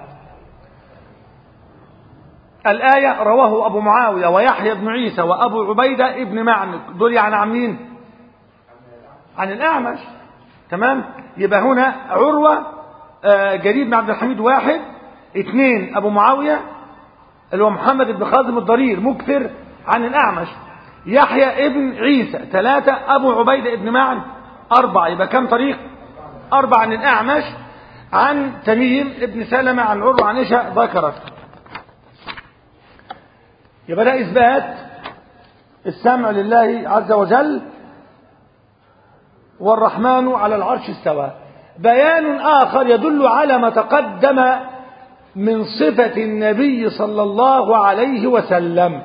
الآية رواه أبو معاوية ويحيى بن عيسى وأبو عبيدة ابن معنك دول يعني عن مين عن الأعمش تمام يبقى هنا عروة آه، جرير بن عبد الحميد واحد اثنين أبو معاوية اللي هو محمد بن خازم الضرير مكثر عن الأعمش يحيى ابن عيسى ثلاثة أبو عبيدة ابن معن أربعة يبقى كم طريق أربعة عن الأعمش عن تميم ابن سلمة عن عروة عن إيشا ذكرت يبقى ده إثبات السمع لله عز وجل والرحمن على العرش استوى بيان آخر يدل على ما تقدم من صفة النبي صلى الله عليه وسلم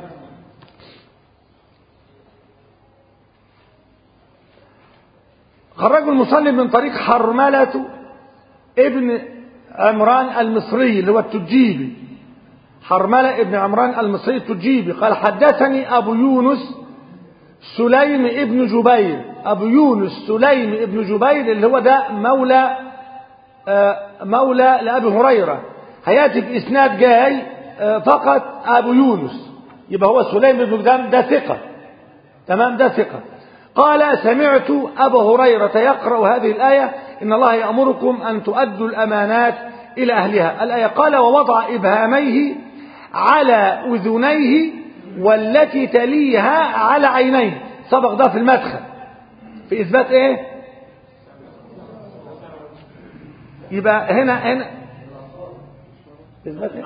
خرج المصنف من طريق حرملة ابن عمران المصري اللي هو التجيبي حرملة ابن عمران المصري التجيبي قال حدثني أبو يونس سليم ابن جبير أبو يونس سليم ابن جبير اللي هو ده مولى آه، مولى لأبي هريرة هياتي في إسناد جاي آه، فقط أبو يونس يبقى هو سليم بن جبير ده ثقة تمام ده ثقة قال سمعت أبا هريرة يقرأ هذه الآية إن الله يأمركم أن تؤدوا الأمانات إلى أهلها الآية قال ووضع إبهاميه على أذنيه والتي تليها على عينيه سبق ده في المدخل في إثبات إيه يبقى هنا هنا إثبات إيه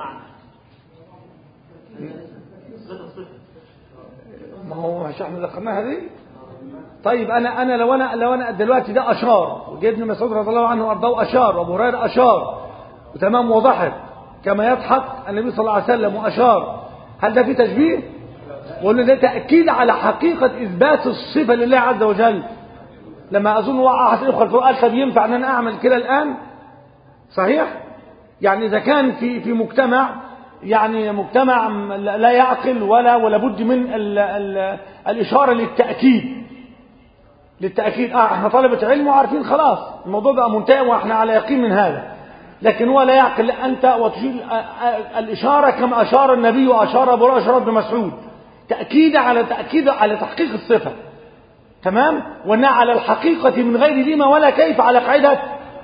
ما هو مش احنا ذكرناها دي طيب انا انا لو انا لو انا دلوقتي ده اشار وجاء ابن مسعود رضي الله عنه وارضاه اشار وابو هريره اشار وتمام وضحك كما يضحك النبي صلى الله عليه وسلم واشار هل ده في تشبيه؟ وقلنا ده تاكيد على حقيقه اثبات الصفه لله عز وجل لما اظن وقع احد الاخوه الفوق قال طب ينفع ان انا اعمل كده الان؟ صحيح؟ يعني اذا كان في في مجتمع يعني مجتمع لا يعقل ولا ولا بد من ال ال الاشاره للتاكيد للتأكيد اه احنا طلبة علم وعارفين خلاص الموضوع بقى منتهي واحنا على يقين من هذا لكن هو لا يعقل لا انت وتشير الاشارة كما اشار النبي واشار ابو هريره اشار ابن مسعود تأكيد على تأكيد على تحقيق الصفة تمام وانها على الحقيقة من غير ديمة ولا كيف على قاعدة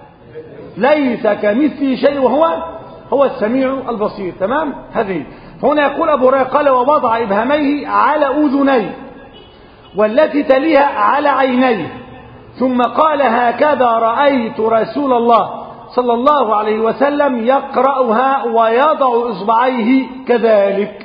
ليس كمثله شيء وهو هو السميع البصير تمام هذه هنا يقول ابو هريره قال ووضع ابهاميه على اذنيه والتي تليها على عينيه ثم قال هكذا رأيت رسول الله صلى الله عليه وسلم يقرأها ويضع إصبعيه كذلك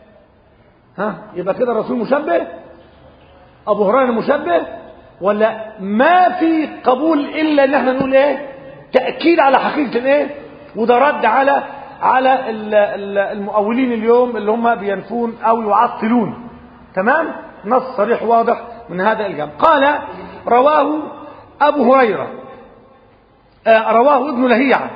ها يبقى كده الرسول مشبه أبو هريرة مشبه ولا ما في قبول إلا إن احنا نقول إيه تأكيد على حقيقة الإيه وده رد على على المؤولين اليوم اللي هم بينفون أو يعطلون تمام نص صريح واضح من هذا الجانب قال رواه أبو هريرة آه رواه ابن لهيعة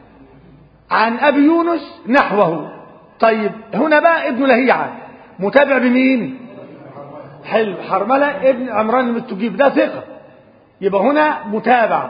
عن أبي يونس نحوه طيب هنا بقى ابن لهيعة متابع بمين حلو حرملة ابن عمران بن التجيب ده ثقة يبقى هنا متابع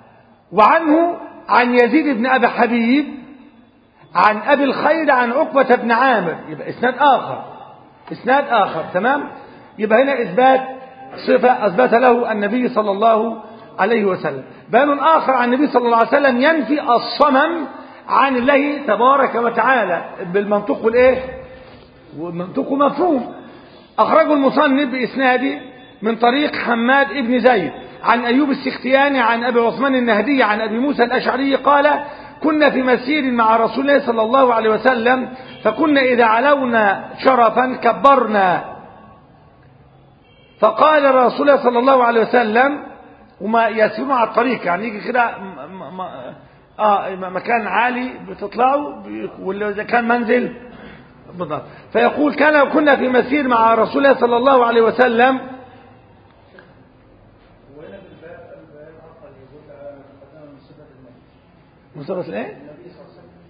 وعنه عن يزيد بن أبي حبيب عن أبي الخير عن عقبة بن عامر يبقى إسناد آخر إسناد آخر تمام يبقى هنا إثبات صفة أثبت له النبي صلى الله عليه وسلم بيان آخر عن النبي صلى الله عليه وسلم ينفي الصمم عن الله تبارك وتعالى بالمنطق والإيه والمنطق مفهوم أخرجه المصنف بإسناده من طريق حماد ابن زيد عن أيوب السختياني عن أبي عثمان النهدي عن أبي موسى الأشعري قال كنا في مسير مع رسول الله صلى الله عليه وسلم فكنا إذا علونا شرفا كبرنا فقال رسول الله صلى الله عليه وسلم وما يسيرون على الطريق يعني يجي كده م- م- اه مكان عالي بتطلعوا بي- ولا اذا كان منزل بالضبط فيقول كان كنا في مسير مع رسول الله صلى الله عليه وسلم وهنا في الباب الباب عقل يقول قدام من صفة النبي مصطفى الايه النبي صلى الله عليه وسلم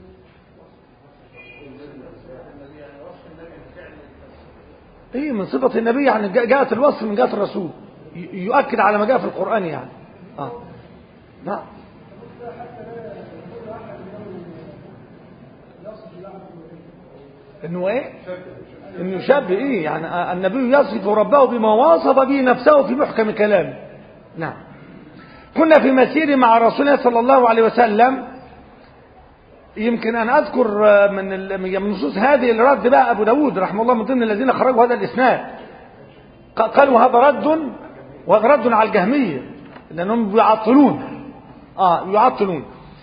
النبي يعني وصف النبي بفعل ايه من صفة النبي يعني جاء- جاءت الوصف من جهة الرسول ي- يؤكد على ما جاء في القرآن يعني اه نعم انه ايه انه شاب ايه يعني آه، النبي يصف ربه بما وصف به نفسه في محكم كلامه نعم كنا في مسير مع رسول الله صلى الله عليه وسلم يمكن أن أذكر آه، من ال- من نصوص هذه الرد بقى أبو داود رحمه الله من ضمن الذين خرجوا هذا الإسناد ق- قالوا هذا رد وهذا رد على الجهمية لأنهم يعطلون آه يعطلون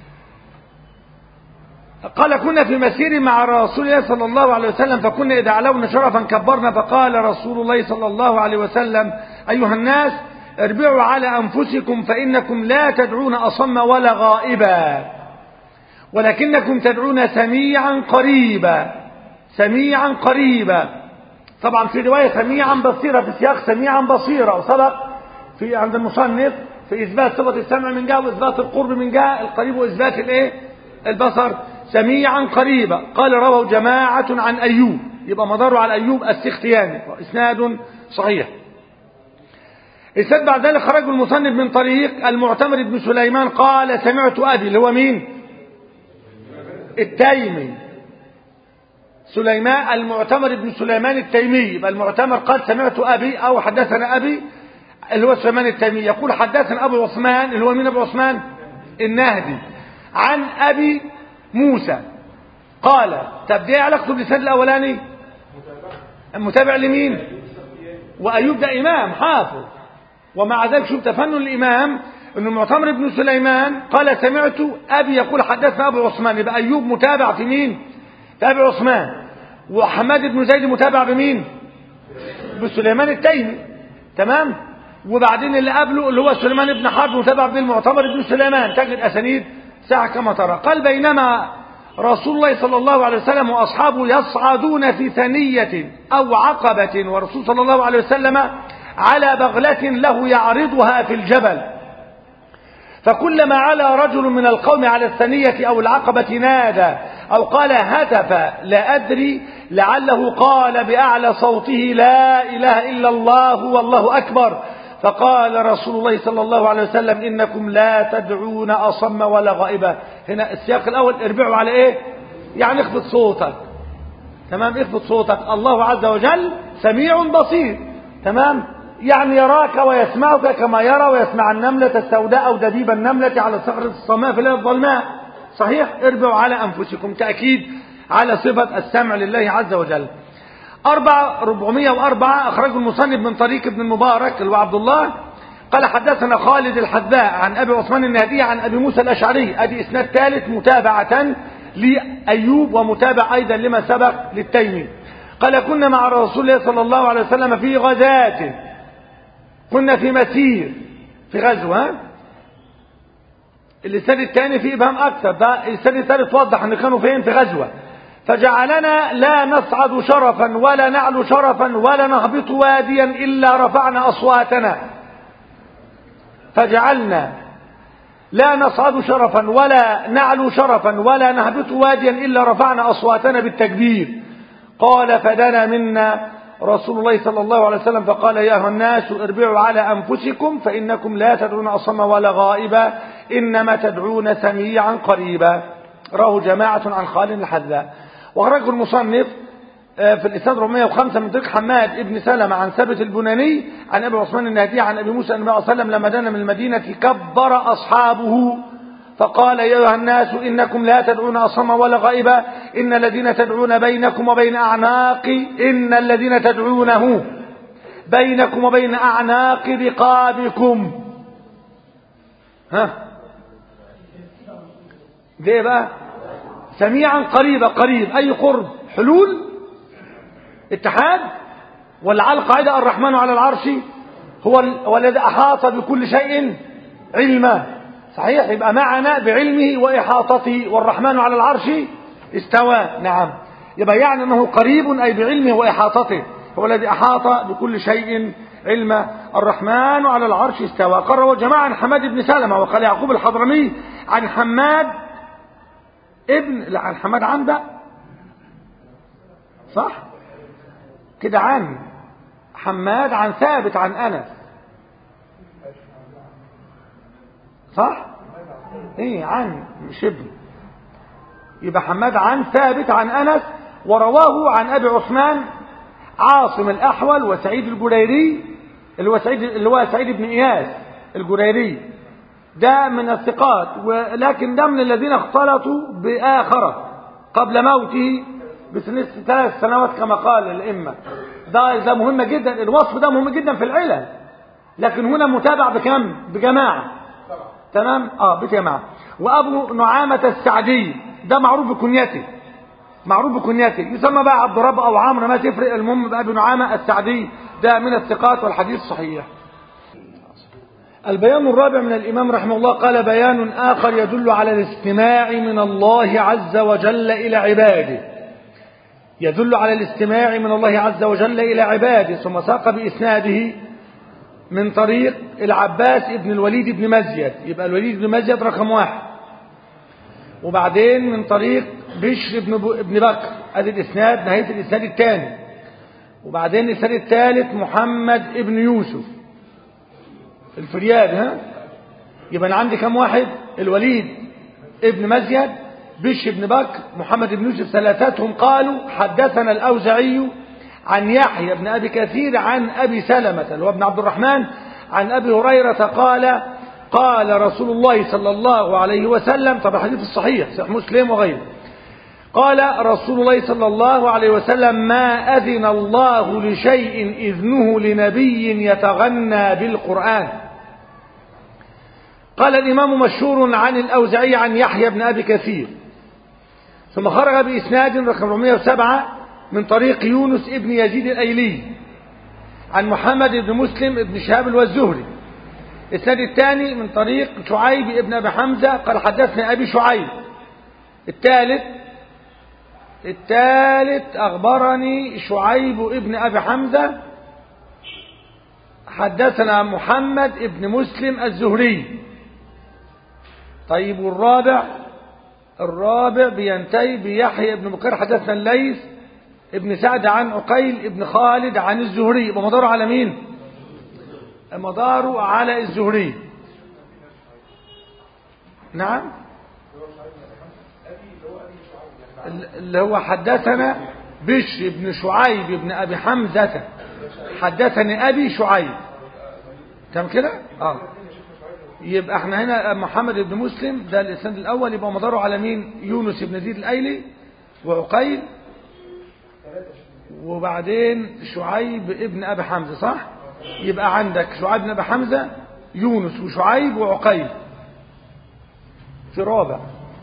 قال كنا في مسير مع رسول الله صلى الله عليه وسلم فكنا إذا علونا شرفا كبرنا فقال رسول الله صلى الله عليه وسلم أيها الناس اربعوا على أنفسكم فإنكم لا تدعون أصم ولا غائبا ولكنكم تدعون سميعا قريبا سميعا قريبا طبعا في رواية سميعا بصيرة في سياق سميعا بصيرة وسبق في عند المصنف في إثبات صفة السمع من جهة وإثبات القرب من جهة القريب وإثبات الإيه البصر سميعا قريبا قال رواه جماعة عن أيوب يبقى مداره على أيوب السختياني إسناد صحيح إسناد بعد ذلك خرج المصنف من طريق المعتمر بن سليمان قال سمعت أبي اللي هو مين التيمي سليمان المعتمر بن سليمان التيمي يبقى المعتمر قال سمعت أبي أو حدثنا أبي اللي هو سليمان التيمي يقول حدثنا أبو عثمان اللي هو مين أبو عثمان النهدي عن أبي موسى قال طب دي علاقته بالإسناد الأولاني المتابع لمين وأيوب ده إمام حافظ ومع ذلك شوف تفنن الإمام أن المعتمر بن سليمان قال سمعت أبي يقول حدثنا أبو عثمان يبقى أيوب متابع في مين في أبي عثمان وحماد بن زيد متابع بمين بسليمان التيمي تمام وبعدين اللي قبله اللي هو سليمان بن حرب متابع بالمعتمر بن سليمان تجد أسانيد ساعة كما ترى قال بينما رسول الله صلى الله عليه وسلم وأصحابه يصعدون في ثنية أو عقبة ورسول صلى الله عليه وسلم على بغلة له يعرضها في الجبل فكلما علا رجل من القوم على الثنية أو العقبة نادى أو قال هتف لا أدري لعله قال بأعلى صوته لا إله إلا الله والله أكبر فقال رسول الله صلى الله عليه وسلم إنكم لا تدعون أصم ولا غائبا هنا السياق الأول اربعوا على إيه يعني اخفض صوتك تمام اخفض صوتك الله عز وجل سميع بصير تمام يعني يراك ويسمعك كما يرى ويسمع النملة السوداء أو دبيب النملة على صخرة الصماء في الليل الظلماء صحيح اربعوا على أنفسكم تأكيد على صفة السمع لله عز وجل أربعة ربعمية وأربعة أخرجه المصنف من طريق ابن المبارك اللي هو عبد الله قال حدثنا خالد الحذاء عن أبي عثمان النهدي عن أبي موسى الأشعري أدي إسناد ثالث متابعة لأيوب ومتابع أيضا لما سبق للتيمي قال كنا مع رسول الله صلى الله عليه وسلم في غزاة كنا في مسير في غزوة الإسناد الثاني فيه إبهام أكثر ده الإسناد الثالث وضح أن كانوا فين في غزوة فجعلنا لا نصعد شرفا ولا نعلو شرفا ولا نهبط واديا إلا رفعنا أصواتنا فجعلنا لا نصعد شرفا ولا نعلو شرفا ولا نهبط واديا إلا رفعنا أصواتنا بالتكبير قال فدنا منا رسول الله صلى الله عليه وسلم فقال يا أيها الناس اربعوا على أنفسكم فإنكم لا تدعون أصم ولا غائبا إنما تدعون سميعا قريبا راه جماعة عن خالد الحذاء وأخرجه المصنف في الإسناد 405 من طريق حماد ابن سلمة عن ثابت البناني عن أبي عثمان النهدي عن أبي موسى النبي صلى الله عليه وسلم لما دنا من المدينة كبر أصحابه فقال يا أيها الناس إنكم لا تدعون أصم ولا غائبا إن الذين تدعون بينكم وبين أعناق إن الذين تدعونه بينكم وبين أعناق رقابكم ها دي ايه بقى سميعا قريبا قريب اي قرب حلول اتحاد ولا على القاعدة الرحمن على العرش هو ال- هو الذي أحاط بكل شيء علما صحيح يبقى معنا بعلمه وإحاطته والرحمن على العرش استوى نعم يبقى يعني أنه قريب أي بعلمه وإحاطته هو الذي أحاط بكل شيء علما الرحمن على العرش استوى قرر جماعة عن حماد بن سلمة وقال يعقوب الحضرمي عن حماد ابن لا عن حماد عن بقى صح كده عن حماد عن ثابت عن أنس صح ايه عن مش ابن يبقى حماد عن ثابت عن أنس ورواه عن أبي عثمان عاصم الأحول وسعيد الجريري اللي هو سعيد اللي هو سعيد بن إياس الجريري ده من الثقات ولكن ده من الذين اختلطوا بآخرة قبل موته بسنة ثلاث سنوات كما قال الأئمة ده ده مهم جدا الوصف ده مهم جدا في العلل لكن هنا متابع بكم بجماعة تمام اه بجماعة وأبو نعامة السعدي ده معروف بكنيته معروف بكنيته يسمى بقى عبد رب أو عمرو ما تفرق المهم بقى أبو نعامة السعدي ده من الثقات والحديث صحيح البيان الرابع من الإمام رحمه الله قال بيان آخر يدل على الاستماع من الله عز وجل إلى عباده يدل على الاستماع من الله عز وجل إلى عباده ثم ساق بإسناده من طريق العباس ابن الوليد بن مزيد يبقى الوليد بن مزيد رقم واحد وبعدين من طريق بشر بن, ب... ابن بكر ادي الاسناد نهايه الاسناد الثاني وبعدين الاسناد الثالث محمد ابن يوسف الفرياد ها يبقى انا عندي كم واحد الوليد ابن مزيد بشر بن بكر محمد بن يوسف ثلاثتهم قالوا حدثنا الاوزعي عن يحيى بن ابي كثير عن ابي سلمه اللي هو ابن عبد الرحمن عن ابي هريره قال قال رسول الله صلى الله عليه وسلم طبعا الحديث الصحيح صحيح مسلم وغيره قال رسول الله صلى الله عليه وسلم ما أذن الله لشيء إذنه لنبي يتغنى بالقرآن قال الإمام مشهور عن الأوزعي عن يحيى بن أبي كثير ثم خرج بإسناد رقم 407 من طريق يونس ابن يزيد الأيلي عن محمد بن مسلم بن شهاب والزهري السند الثاني من طريق شعيب ابن أبي حمزة قال حدثنا أبي شعيب الثالث الثالث أخبرني شعيب ابن أبي حمزة حدثنا محمد ابن مسلم الزهري طيب والرابع الرابع بينتهي بيحيى ابن بكر حدثنا الليث ابن سعد عن عقيل ابن خالد عن الزهري يبقى مداره على مين مداره على الزهري نعم اللي هو حدثنا بشر بن شعيب بن أبي حمزة حدثني أبي شعيب تمام كده اه يبقى احنا هنا محمد بن مسلم ده الاسناد الاول يبقى مداره على مين يونس بن زيد الايلي وعقيل وبعدين شعيب ابن ابي حمزه صح يبقى عندك شعيب بن ابي حمزه يونس وشعيب وعقيل في رابع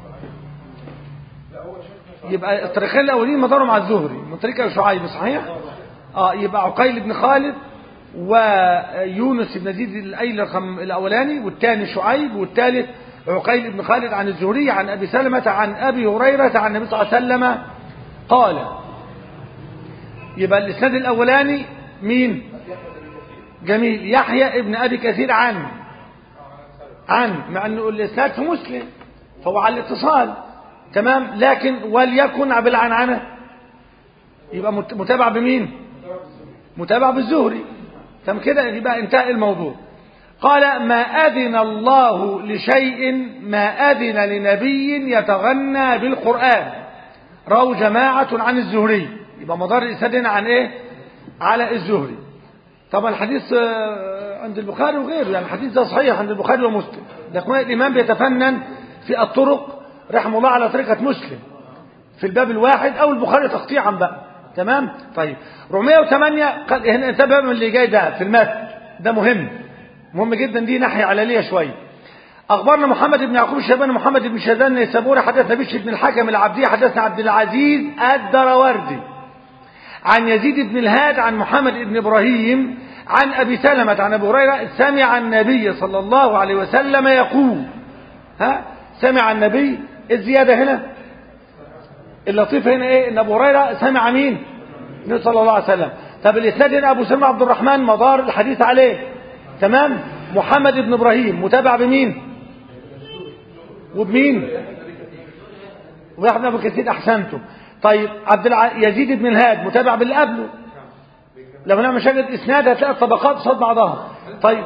يبقى الطريقين الاولين مدارهم على الزهري من طريق شعيب صحيح اه يبقى عقيل بن خالد ويونس بن زيد الايل الرقم الاولاني والثاني شعيب والثالث عقيل بن خالد عن الزهري عن ابي سلمة عن ابي هريرة عن النبي صلى الله عليه وسلم قال يبقى الاسناد الاولاني مين جميل يحيى ابن ابي كثير عن عن مع انه الاسناد في مسلم فهو على الاتصال تمام لكن وليكن بالعنعنه يبقى متابع بمين متابع بالزهري تم كده يبقى انتهى الموضوع قال ما أذن الله لشيء ما أذن لنبي يتغنى بالقرآن روى جماعة عن الزهري يبقى مدار الإسناد عن إيه على الزهري طبعا الحديث عند البخاري وغيره يعني الحديث ده صحيح عند البخاري ومسلم لكن الإمام بيتفنن في الطرق رحمه الله على طريقة مسلم في الباب الواحد أو البخاري تقطيعا بقى تمام طيب 408 قال هنا انتبه من اللي جاي ده في المتن ده مهم مهم جدا دي ناحية علالية شوية أخبرنا محمد بن يعقوب الشيباني محمد بن شاذان النيسابوري حدثنا بشر بن الحكم العبدي حدثنا عبد العزيز الدروردي عن يزيد بن الهاد عن محمد بن إبراهيم عن أبي سلمة عن أبي هريرة سمع النبي صلى الله عليه وسلم يقول ها سمع النبي الزيادة هنا اللطيف هنا ايه ان ابو هريره سمع مين النبي صلى الله عليه وسلم طب الاسناد هنا ابو سلمة عبد الرحمن مدار الحديث عليه تمام محمد بن ابراهيم متابع بمين وبمين واحد ابو كثير احسنتم طيب عبد الع... يزيد بن الهاد متابع باللي قبله لو نعمل شجره اسناد هتلاقي الطبقات قصاد بعضها طيب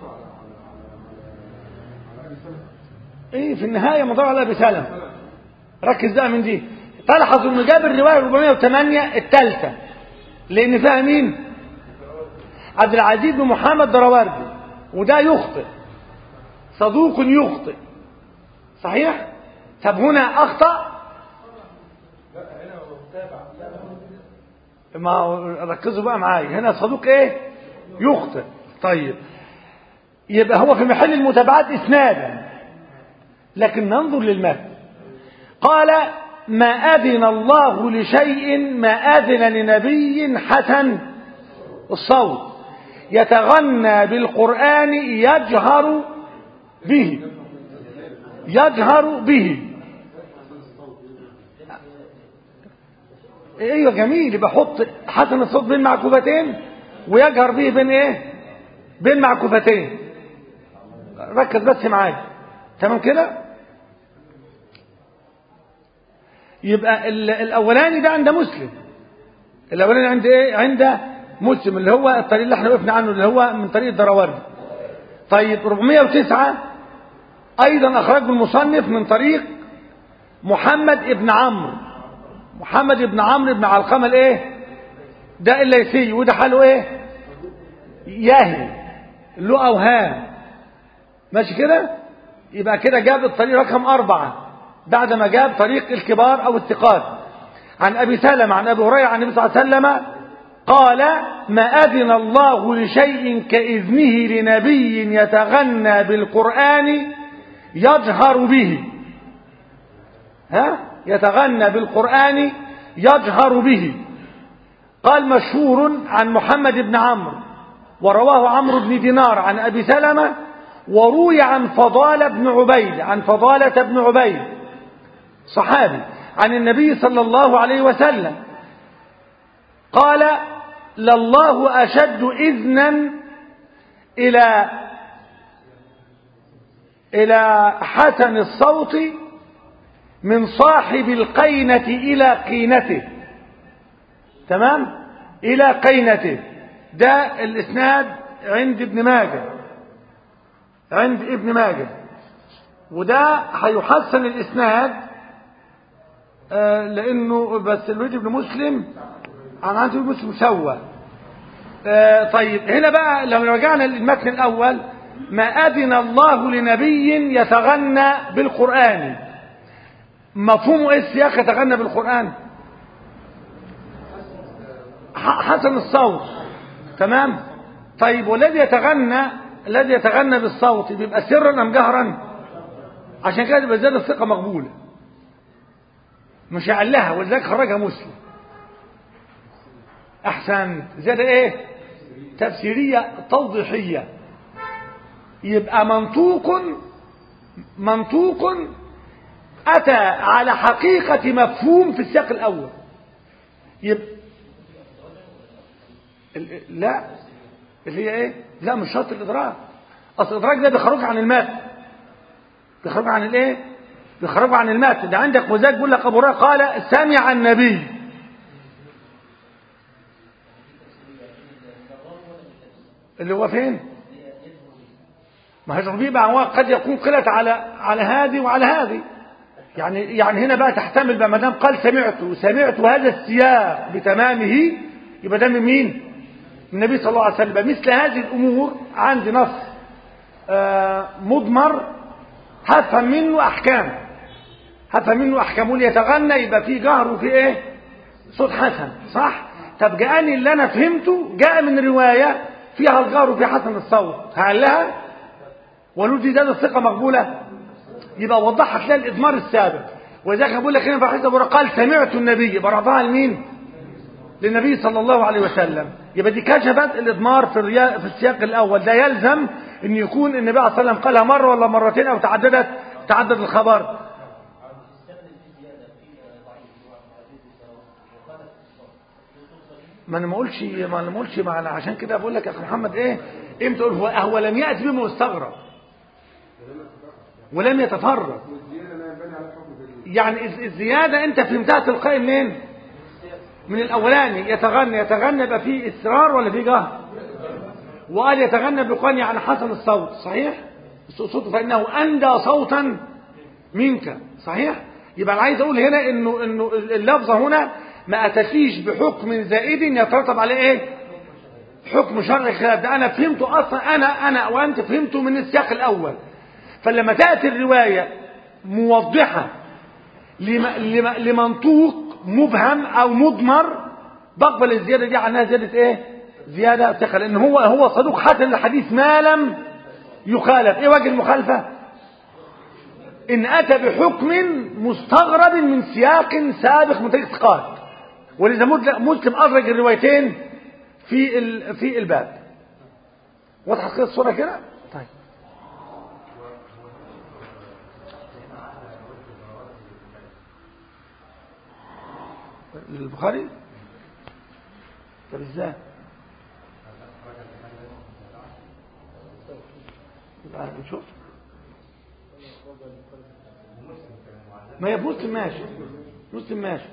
ايه في النهايه مدار على ابي سلمة ركز بقى من دي تلحظ انه جاب الروايه 408 الثالثه لان فيها مين عبد العزيز بن محمد دروردي وده يخطئ صدوق يخطئ صحيح طب هنا اخطا ما هو ركزوا بقى معايا هنا صدوق ايه يخطئ طيب يبقى هو في محل المتابعات اسنادا لكن ننظر للمتن قال ما أذن الله لشيء ما أذن لنبي حسن الصوت يتغنى بالقرآن يجهر به يجهر به ايوه جميل يبقى حط حسن الصوت بين معكوفتين ويجهر به بين ايه بين معكوفتين ركز بس معايا تمام كده يبقى الاولاني ده عند مسلم الاولاني عند ايه عند مسلم اللي هو الطريق اللي احنا وقفنا عنه اللي هو من طريق الدراوردي طيب 409 ايضا اخرجه المصنف من طريق محمد ابن عمرو محمد ابن عمرو بن علقمه الايه ده الليثي وده حاله ايه ياهي له اوهام ماشي كده يبقى كده جاب الطريق رقم أربعة بعد ما جاب طريق الكبار أو الثقات عن أبي سلمة عن أبي هريرة عن النبي صلى الله عليه وسلم قال ما أذن الله لشيء كإذنه لنبي يتغنى بالقرآن يجهر به ها يتغنى بالقرآن يجهر به قال مشهور عن محمد بن عمرو ورواه عمرو بن دينار عن أبي سلمة وروي عن فضالة بن عبيد عن فضالة بن عبيد صحابي عن النبي صلى الله عليه وسلم قال لله أشد إذنا إلى إلى حسن الصوت من صاحب القينة إلى قينته تمام إلى قينته ده الإسناد عند ابن ماجه عند ابن ماجه وده هيحسن الإسناد آه لأنه بس الوليد بن مسلم عن عن ابن مسلم سوى آه طيب هنا بقى لو رجعنا للمتن الأول ما أذن الله لنبي يتغنى بالقرآن مفهومه ايه السياق يتغنى بالقرآن حسن الصوت تمام طيب والذي يتغنى الذي يتغنى بالصوت بيبقى سرا ام جهرا عشان كده يبقى زياده الثقه مقبوله مش يعلها ولذلك خرجها مسلم احسن زياده ايه تفسيريه توضيحيه يبقى منطوق منطوق أتى على حقيقة مفهوم في السياق الأول يبقى لا اللي هي ايه لا مش شرط الإدراك أصل الإدراك ده بيخرج عن المات بيخرج عن الايه بيخرج عن المات ده عندك مزاج بيقول لك أبو هريرة قال سمع النبي اللي هو فين ما هي تطبيق قد يكون قلت على على هذه وعلى هذه يعني يعني هنا بقى تحتمل بقى ما دام قال سمعت سمعت هذا السياق بتمامه يبقى ده من مين؟ من النبي صلى الله عليه وسلم مثل هذه الامور عندي نص آه مضمر هفهم منه احكام هفهم منه احكام واللي يتغنى يبقى فيه جهر وفيه ايه؟ صوت حسن صح؟ طب جاءني اللي انا فهمته جاء من روايه فيها الجهر وفي حسن الصوت هعلها ونون دي زيادة ثقة مقبولة يبقى وضحها تلاقي الإضمار السابق ولذلك أنا بقول لك هنا في حديث أبو هريرة قال سمعت النبي برضاها لمين؟ للنبي صلى الله عليه وسلم يبقى دي كشفت الإضمار في الرياء في السياق الأول ده يلزم أن يكون النبي عليه الصلاة والسلام قالها مرة ولا مرتين أو تعددت تعدد الخبر ما انا ما اقولش ما انا ما اقولش ما انا عشان كده بقول لك يا اخي محمد ايه امتى تقول هو هو لم ياتي بما مستغرب ولم يتفرد والزيادة لا ينبني على الحكم في يعني الز- الزياده انت فهمتها تلقائي منين من الاولاني يتغنى يتغنى يبقى فيه اصرار ولا فيه جهر وقال يتغنى بقول يعني حسن الصوت صحيح صوته فانه اندى صوتا منك صحيح يبقى انا عايز اقول هنا انه انه اللفظه هنا ما اتتيش بحكم زائد يترتب عليه ايه حكم شرعي خلاف ده انا فهمته اصلا انا انا وانت فهمته من السياق الاول فلما تاتي الروايه موضحه لم- لم- لمنطوق مبهم او مضمر بقبل الزياده دي عنها زياده ايه زياده ثقه لان هو هو صدوق حسن الحديث ما لم يخالف ايه وجه المخالفه ان اتى بحكم مستغرب من سياق سابق من طريق ثقات ولذا مد- مسلم ادرج الروايتين في ال- في الباب واضحه كده الصوره كده طيب البخاري طب ازاي يبقى نشوف ما هي مسلم ماشي مسلم ماشي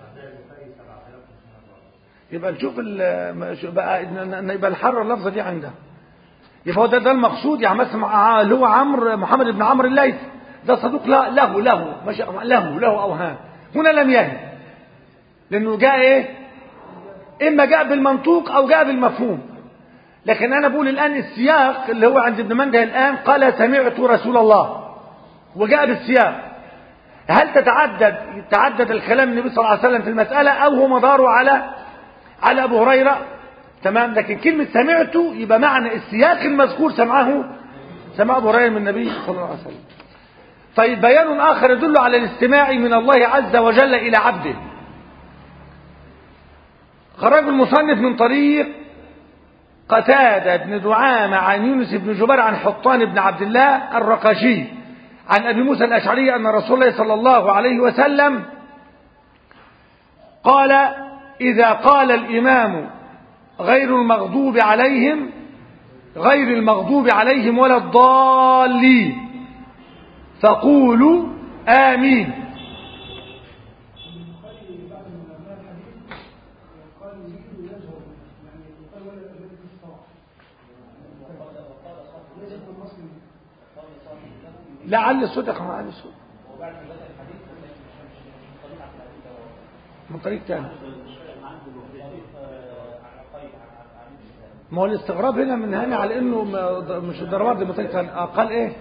يبقى نشوف ال ماشي- بقى ن- ن- يبقى الحر اللفظه دي عندها يبقى هو ده ده المقصود يعني مثلا مع- اللي هو عمرو محمد بن عمرو الليثي ده صدوق لا له له مش له له اوهام هنا لم يهن لانه جاء ايه اما جاء بالمنطوق او جاء بالمفهوم لكن انا بقول الان السياق اللي هو عند ابن منده الان قال سمعت رسول الله وجاء بالسياق هل تتعدد تعدد الكلام النبي صلى الله عليه وسلم في المسألة أو هو مداره على على أبو هريرة تمام لكن كلمة سمعته يبقى معنى السياق المذكور سمعه سمع أبو هريرة من النبي صلى الله عليه وسلم طيب بيان آخر يدل على الاستماع من الله عز وجل إلى عبده خرج المصنف من طريق قتادة بن دعامة عن يونس بن جبير عن حطان بن عبد الله الرقاشي عن أبي موسى الأشعري أن رسول الله صلى الله عليه وسلم قال إذا قال الإمام غير المغضوب عليهم غير المغضوب عليهم ولا الضالين فقولوا آمين لا علي الصوت يا اخوان علي الصوت من طريق تاني ما هو الاستغراب هنا من هنا على انه ما- مش الضربات دي من طريق تاني آه، قال ايه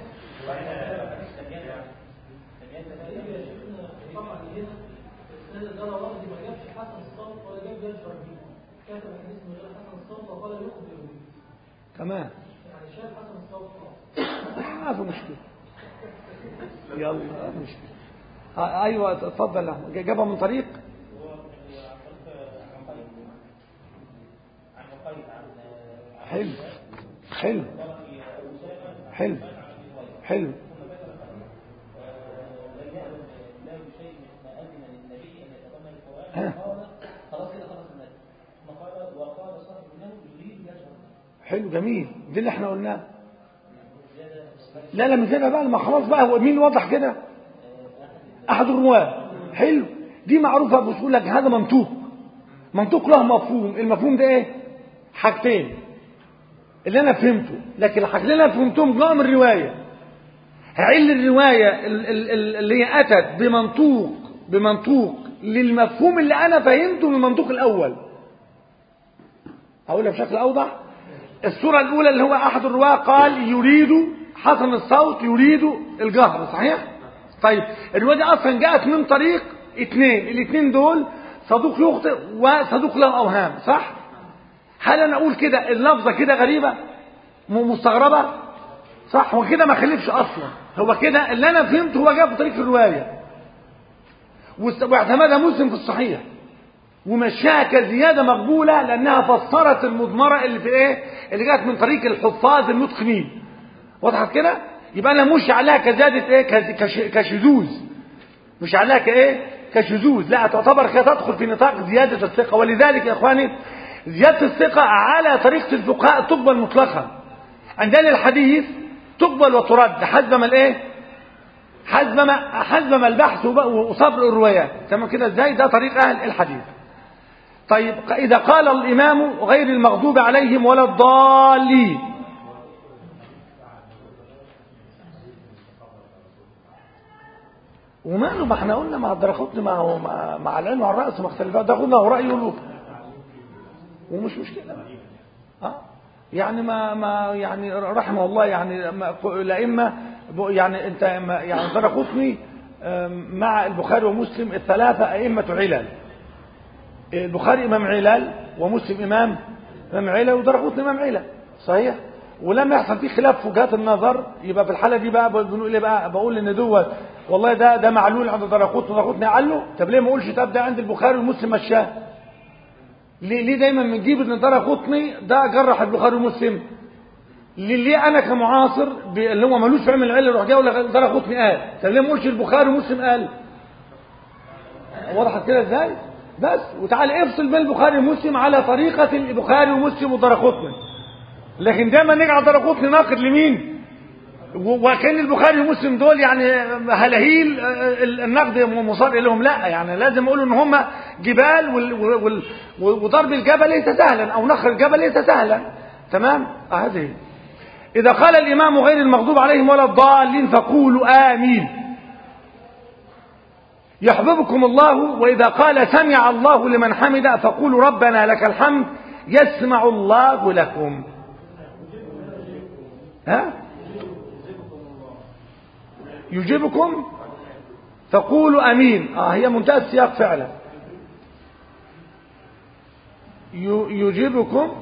طبعا هنا السنة ده لفظ ما جابش حسن الصوت ولا جاب يجبر به كتب الحديث من غير حسن الصوت وقال يخبر به تمام يعني شاف حسن الصوت خلاص ما في مشكله يلا ما في مشكله آه، ايوه اتفضل يا أحمد. جابها من طريق حلو حلو حلو حلو ها حلو جميل دي اللي احنا قلناه لا لا مش كده بقى ما خلاص بقى هو مين وضح كده احد الرواه حلو دي معروفه بتقول لك هذا منطوق منطوق له مفهوم المفهوم ده ايه حاجتين اللي انا فهمته لكن الحاجتين اللي انا فهمتهم جاءوا من الروايه هعل الروايه ال- ال- ال- اللي هي اتت بمنطوق بمنطوق للمفهوم اللي انا فهمته من المنطوق الاول اقولها بشكل اوضح الصورة الأولى اللي هو أحد الرواة قال يريد حسن الصوت يريد الجهر صحيح؟ طيب الرواية دي أصلا جاءت من طريق اثنين الاثنين دول صدوق يخطئ وصدوق له أوهام صح؟ هل أنا أقول كده اللفظة كده غريبة؟ م- مستغربة؟ صح هو كده ما خلفش اصلا هو كده اللي انا فهمته هو جاب طريق الروايه واست- واعتمدها مسلم في الصحيح ومشاها كزياده مقبوله لانها فسرت المضمره اللي في ايه اللي جت من طريق الحفاظ المتقنين وضحت كده يبقى انا مش عليها كزياده ايه كز- كش- كشذوذ مش عليها كايه كشذوذ لا تعتبر كده تدخل في نطاق زياده الثقه ولذلك يا اخواني زياده الثقه على طريقه الفقهاء تقبل مطلقا عندنا الحديث تقبل وترد حسب ما الايه حسب ما حسب ما البحث وب- وصبر الروايات تمام كده ازاي ده طريق اهل الحديث طيب اذا قال الامام غير المغضوب عليهم ولا الضالين وماله ما احنا قلنا مع الدرقطني مع مع, مع العلم على الراس مختلفات ده قلنا هو رايه له ومش مشكله اه يعني ما ما يعني رحمه الله يعني ما- الائمه ب- يعني انت ما- يعني درقطني آم، مع البخاري ومسلم الثلاثه ائمه علل البخاري امام علل ومسلم امام امام علل ودرقطني امام علل صحيح ولما يحصل فيه خلاف في وجهات النظر يبقى في الحاله دي بقى بنقول ايه بقى بقول ان دوت والله ده ده معلول عند درقطني ودرقطني قال طب ليه ما اقولش طب ده عند البخاري ومسلم مشاه ليه ليه دايما بنجيب ان ترى قطني ده جرح البخاري ومسلم ليه, ليه انا كمعاصر ب- اللي هو ملوش في علم العلم يروح جاي يقول ترى قطني قال طب ليه ما قلتش البخاري ومسلم قال وضحت كده ازاي بس وتعالى افصل بين البخاري ومسلم على طريقه البخاري ومسلم ودرقطني لكن دايما نيجي على درقطني ناقد لمين و- وكان البخاري ومسلم دول يعني هلاهيل آه، النقد مصار لهم لا يعني لازم اقول ان هم جبال وال وال وضرب الجبل ليس سهلا او نخر الجبل ليس سهلا تمام آه، هذه اذا قال الامام غير المغضوب عليهم ولا الضالين فقولوا امين يحببكم الله واذا قال سمع الله لمن حمد فقولوا ربنا لك الحمد يسمع الله لكم ها يجيبكم فقولوا امين اه هي منتهى السياق فعلا ي- يجيبكم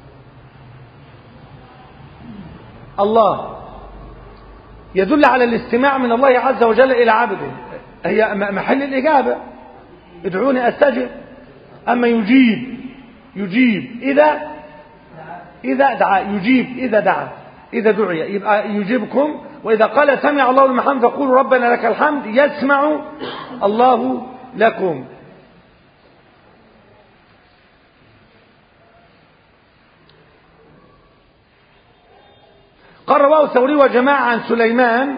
الله يدل على الاستماع من الله عز وجل الى عبده هي م- محل الاجابه ادعوني استجب اما يجيب يجيب اذا إذا دعا يجيب إذا دعا إذا دعي يبقى يجيبكم وإذا قال سمع الله لمن حمد فقولوا ربنا لك الحمد يسمع الله لكم قال رواه الثوري وجماعة عن سليمان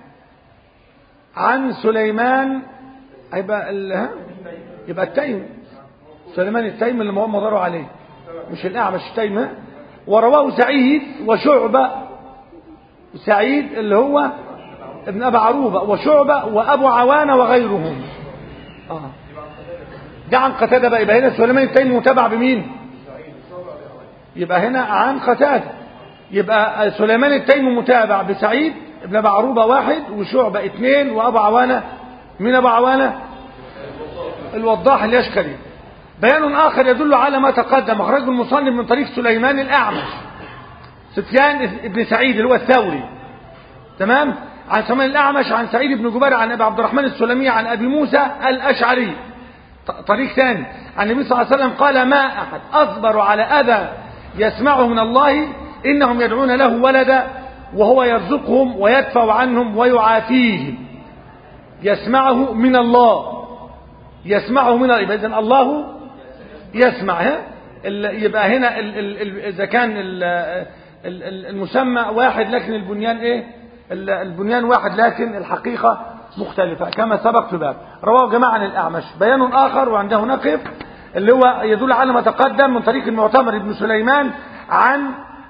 عن سليمان يبقى ال- ها؟ يبقى التيم سليمان التيم اللي هم ضروا عليه مش الأعمش التيم ها؟ ورواه سعيد وشعبة سعيد اللي هو ابن أبي عروبة وشعبة وأبو عوانة وغيرهم آه. ده عن قتادة بقى يبقى هنا سليمان التيمي متابع بمين يبقى هنا عن قتادة يبقى سليمان التيمي متابع بسعيد ابن أبي عروبة واحد وشعبة اثنين وأبو عوانة مين أبو عوانة الوضاح اليشكري بيان آخر يدل على ما تقدم أخرجه المصنف من طريق سليمان الأعمش سفيان بن سعيد اللي هو الثوري تمام عن سليمان الأعمش عن سعيد بن جبير عن أبي عبد الرحمن السلمي عن أبي موسى الأشعري ط- طريق ثاني عن النبي صلى الله عليه وسلم قال ما أحد أصبر على أذى يسمعه من الله إنهم يدعون له ولدا وهو يرزقهم ويدفع عنهم ويعافيهم يسمعه من الله يسمعه من الله يبقى إذن الله يسمع ها ال- يبقى هنا ال- ال- ال- إذا كان ال- ال- ال- المسمى واحد لكن البنيان إيه ال- البنيان واحد لكن الحقيقة مختلفة كما سبق في باب رواه جماعة عن الأعمش بيان آخر وعنده نقف اللي هو يدل على ما تقدم من طريق المعتمر بن سليمان عن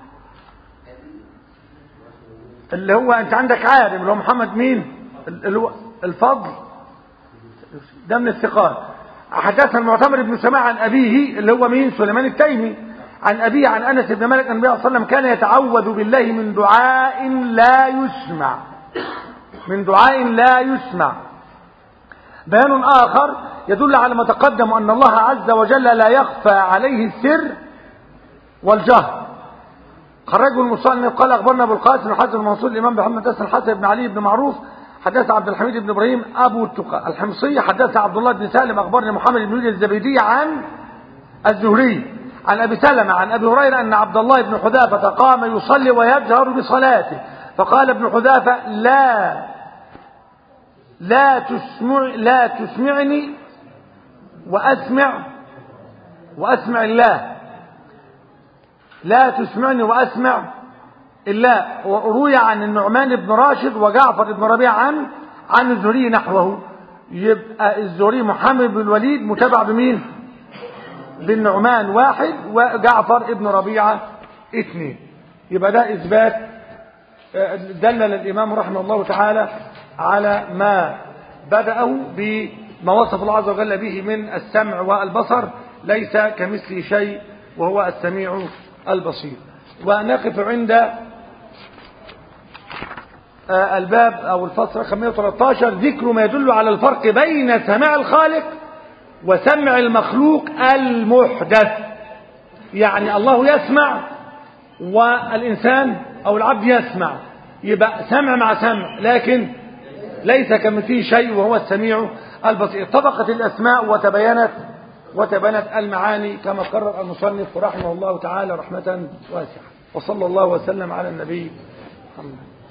اللي هو أنت عندك عارم اللي هو محمد مين اللي هو الفضل ده من الثقات حدثنا المعتمر بن سماع عن أبيه اللي هو مين سليمان التيمي عن أبيه عن أنس بن مالك النبي صلى الله عليه وسلم كان يتعوذ بالله من دعاء لا يسمع من دعاء لا يسمع بيان آخر يدل على ما تقدم أن الله عز وجل لا يخفى عليه السر والجهر خرجه المصنف قال اخبرنا ابو القاسم الحسن المنصور الامام محمد حسن الحسن بن علي بن معروف حدث عبد الحميد بن ابراهيم ابو التقى الحمصي حدث عبد الله بن سالم اخبرني محمد بن يونس الزبيدي عن الزهري عن ابي سلمه عن ابي هريره ان عبد الله بن حذافه قام يصلي ويجهر بصلاته فقال ابن حذافه لا لا تسمع لا تسمعني واسمع واسمع الله لا تسمعني واسمع الله وروي عن النعمان بن راشد وجعفر بن ربيع عن عن الزهري نحوه يبقى الزهري محمد بن الوليد متابع بمين بالنعمان واحد وجعفر ابن ربيعة اثنين يبقى ده إثبات دلل الإمام رحمه الله تعالى على ما بدأوا بما وصف الله عز وجل به من السمع والبصر ليس كمثله شيء وهو السميع البصير ونقف عند الباب أو الفصل رقم 113 ذكر ما يدل على الفرق بين سماع الخالق وسمع المخلوق المحدث يعني الله يسمع والإنسان أو العبد يسمع يبقى سمع مع سمع لكن ليس كمثله شيء وهو السميع البصير اتفقت الأسماء وتبينت وتبنت المعاني كما قرر المصنف رحمه الله تعالى رحمة واسعة وصلى الله وسلم على النبي محمد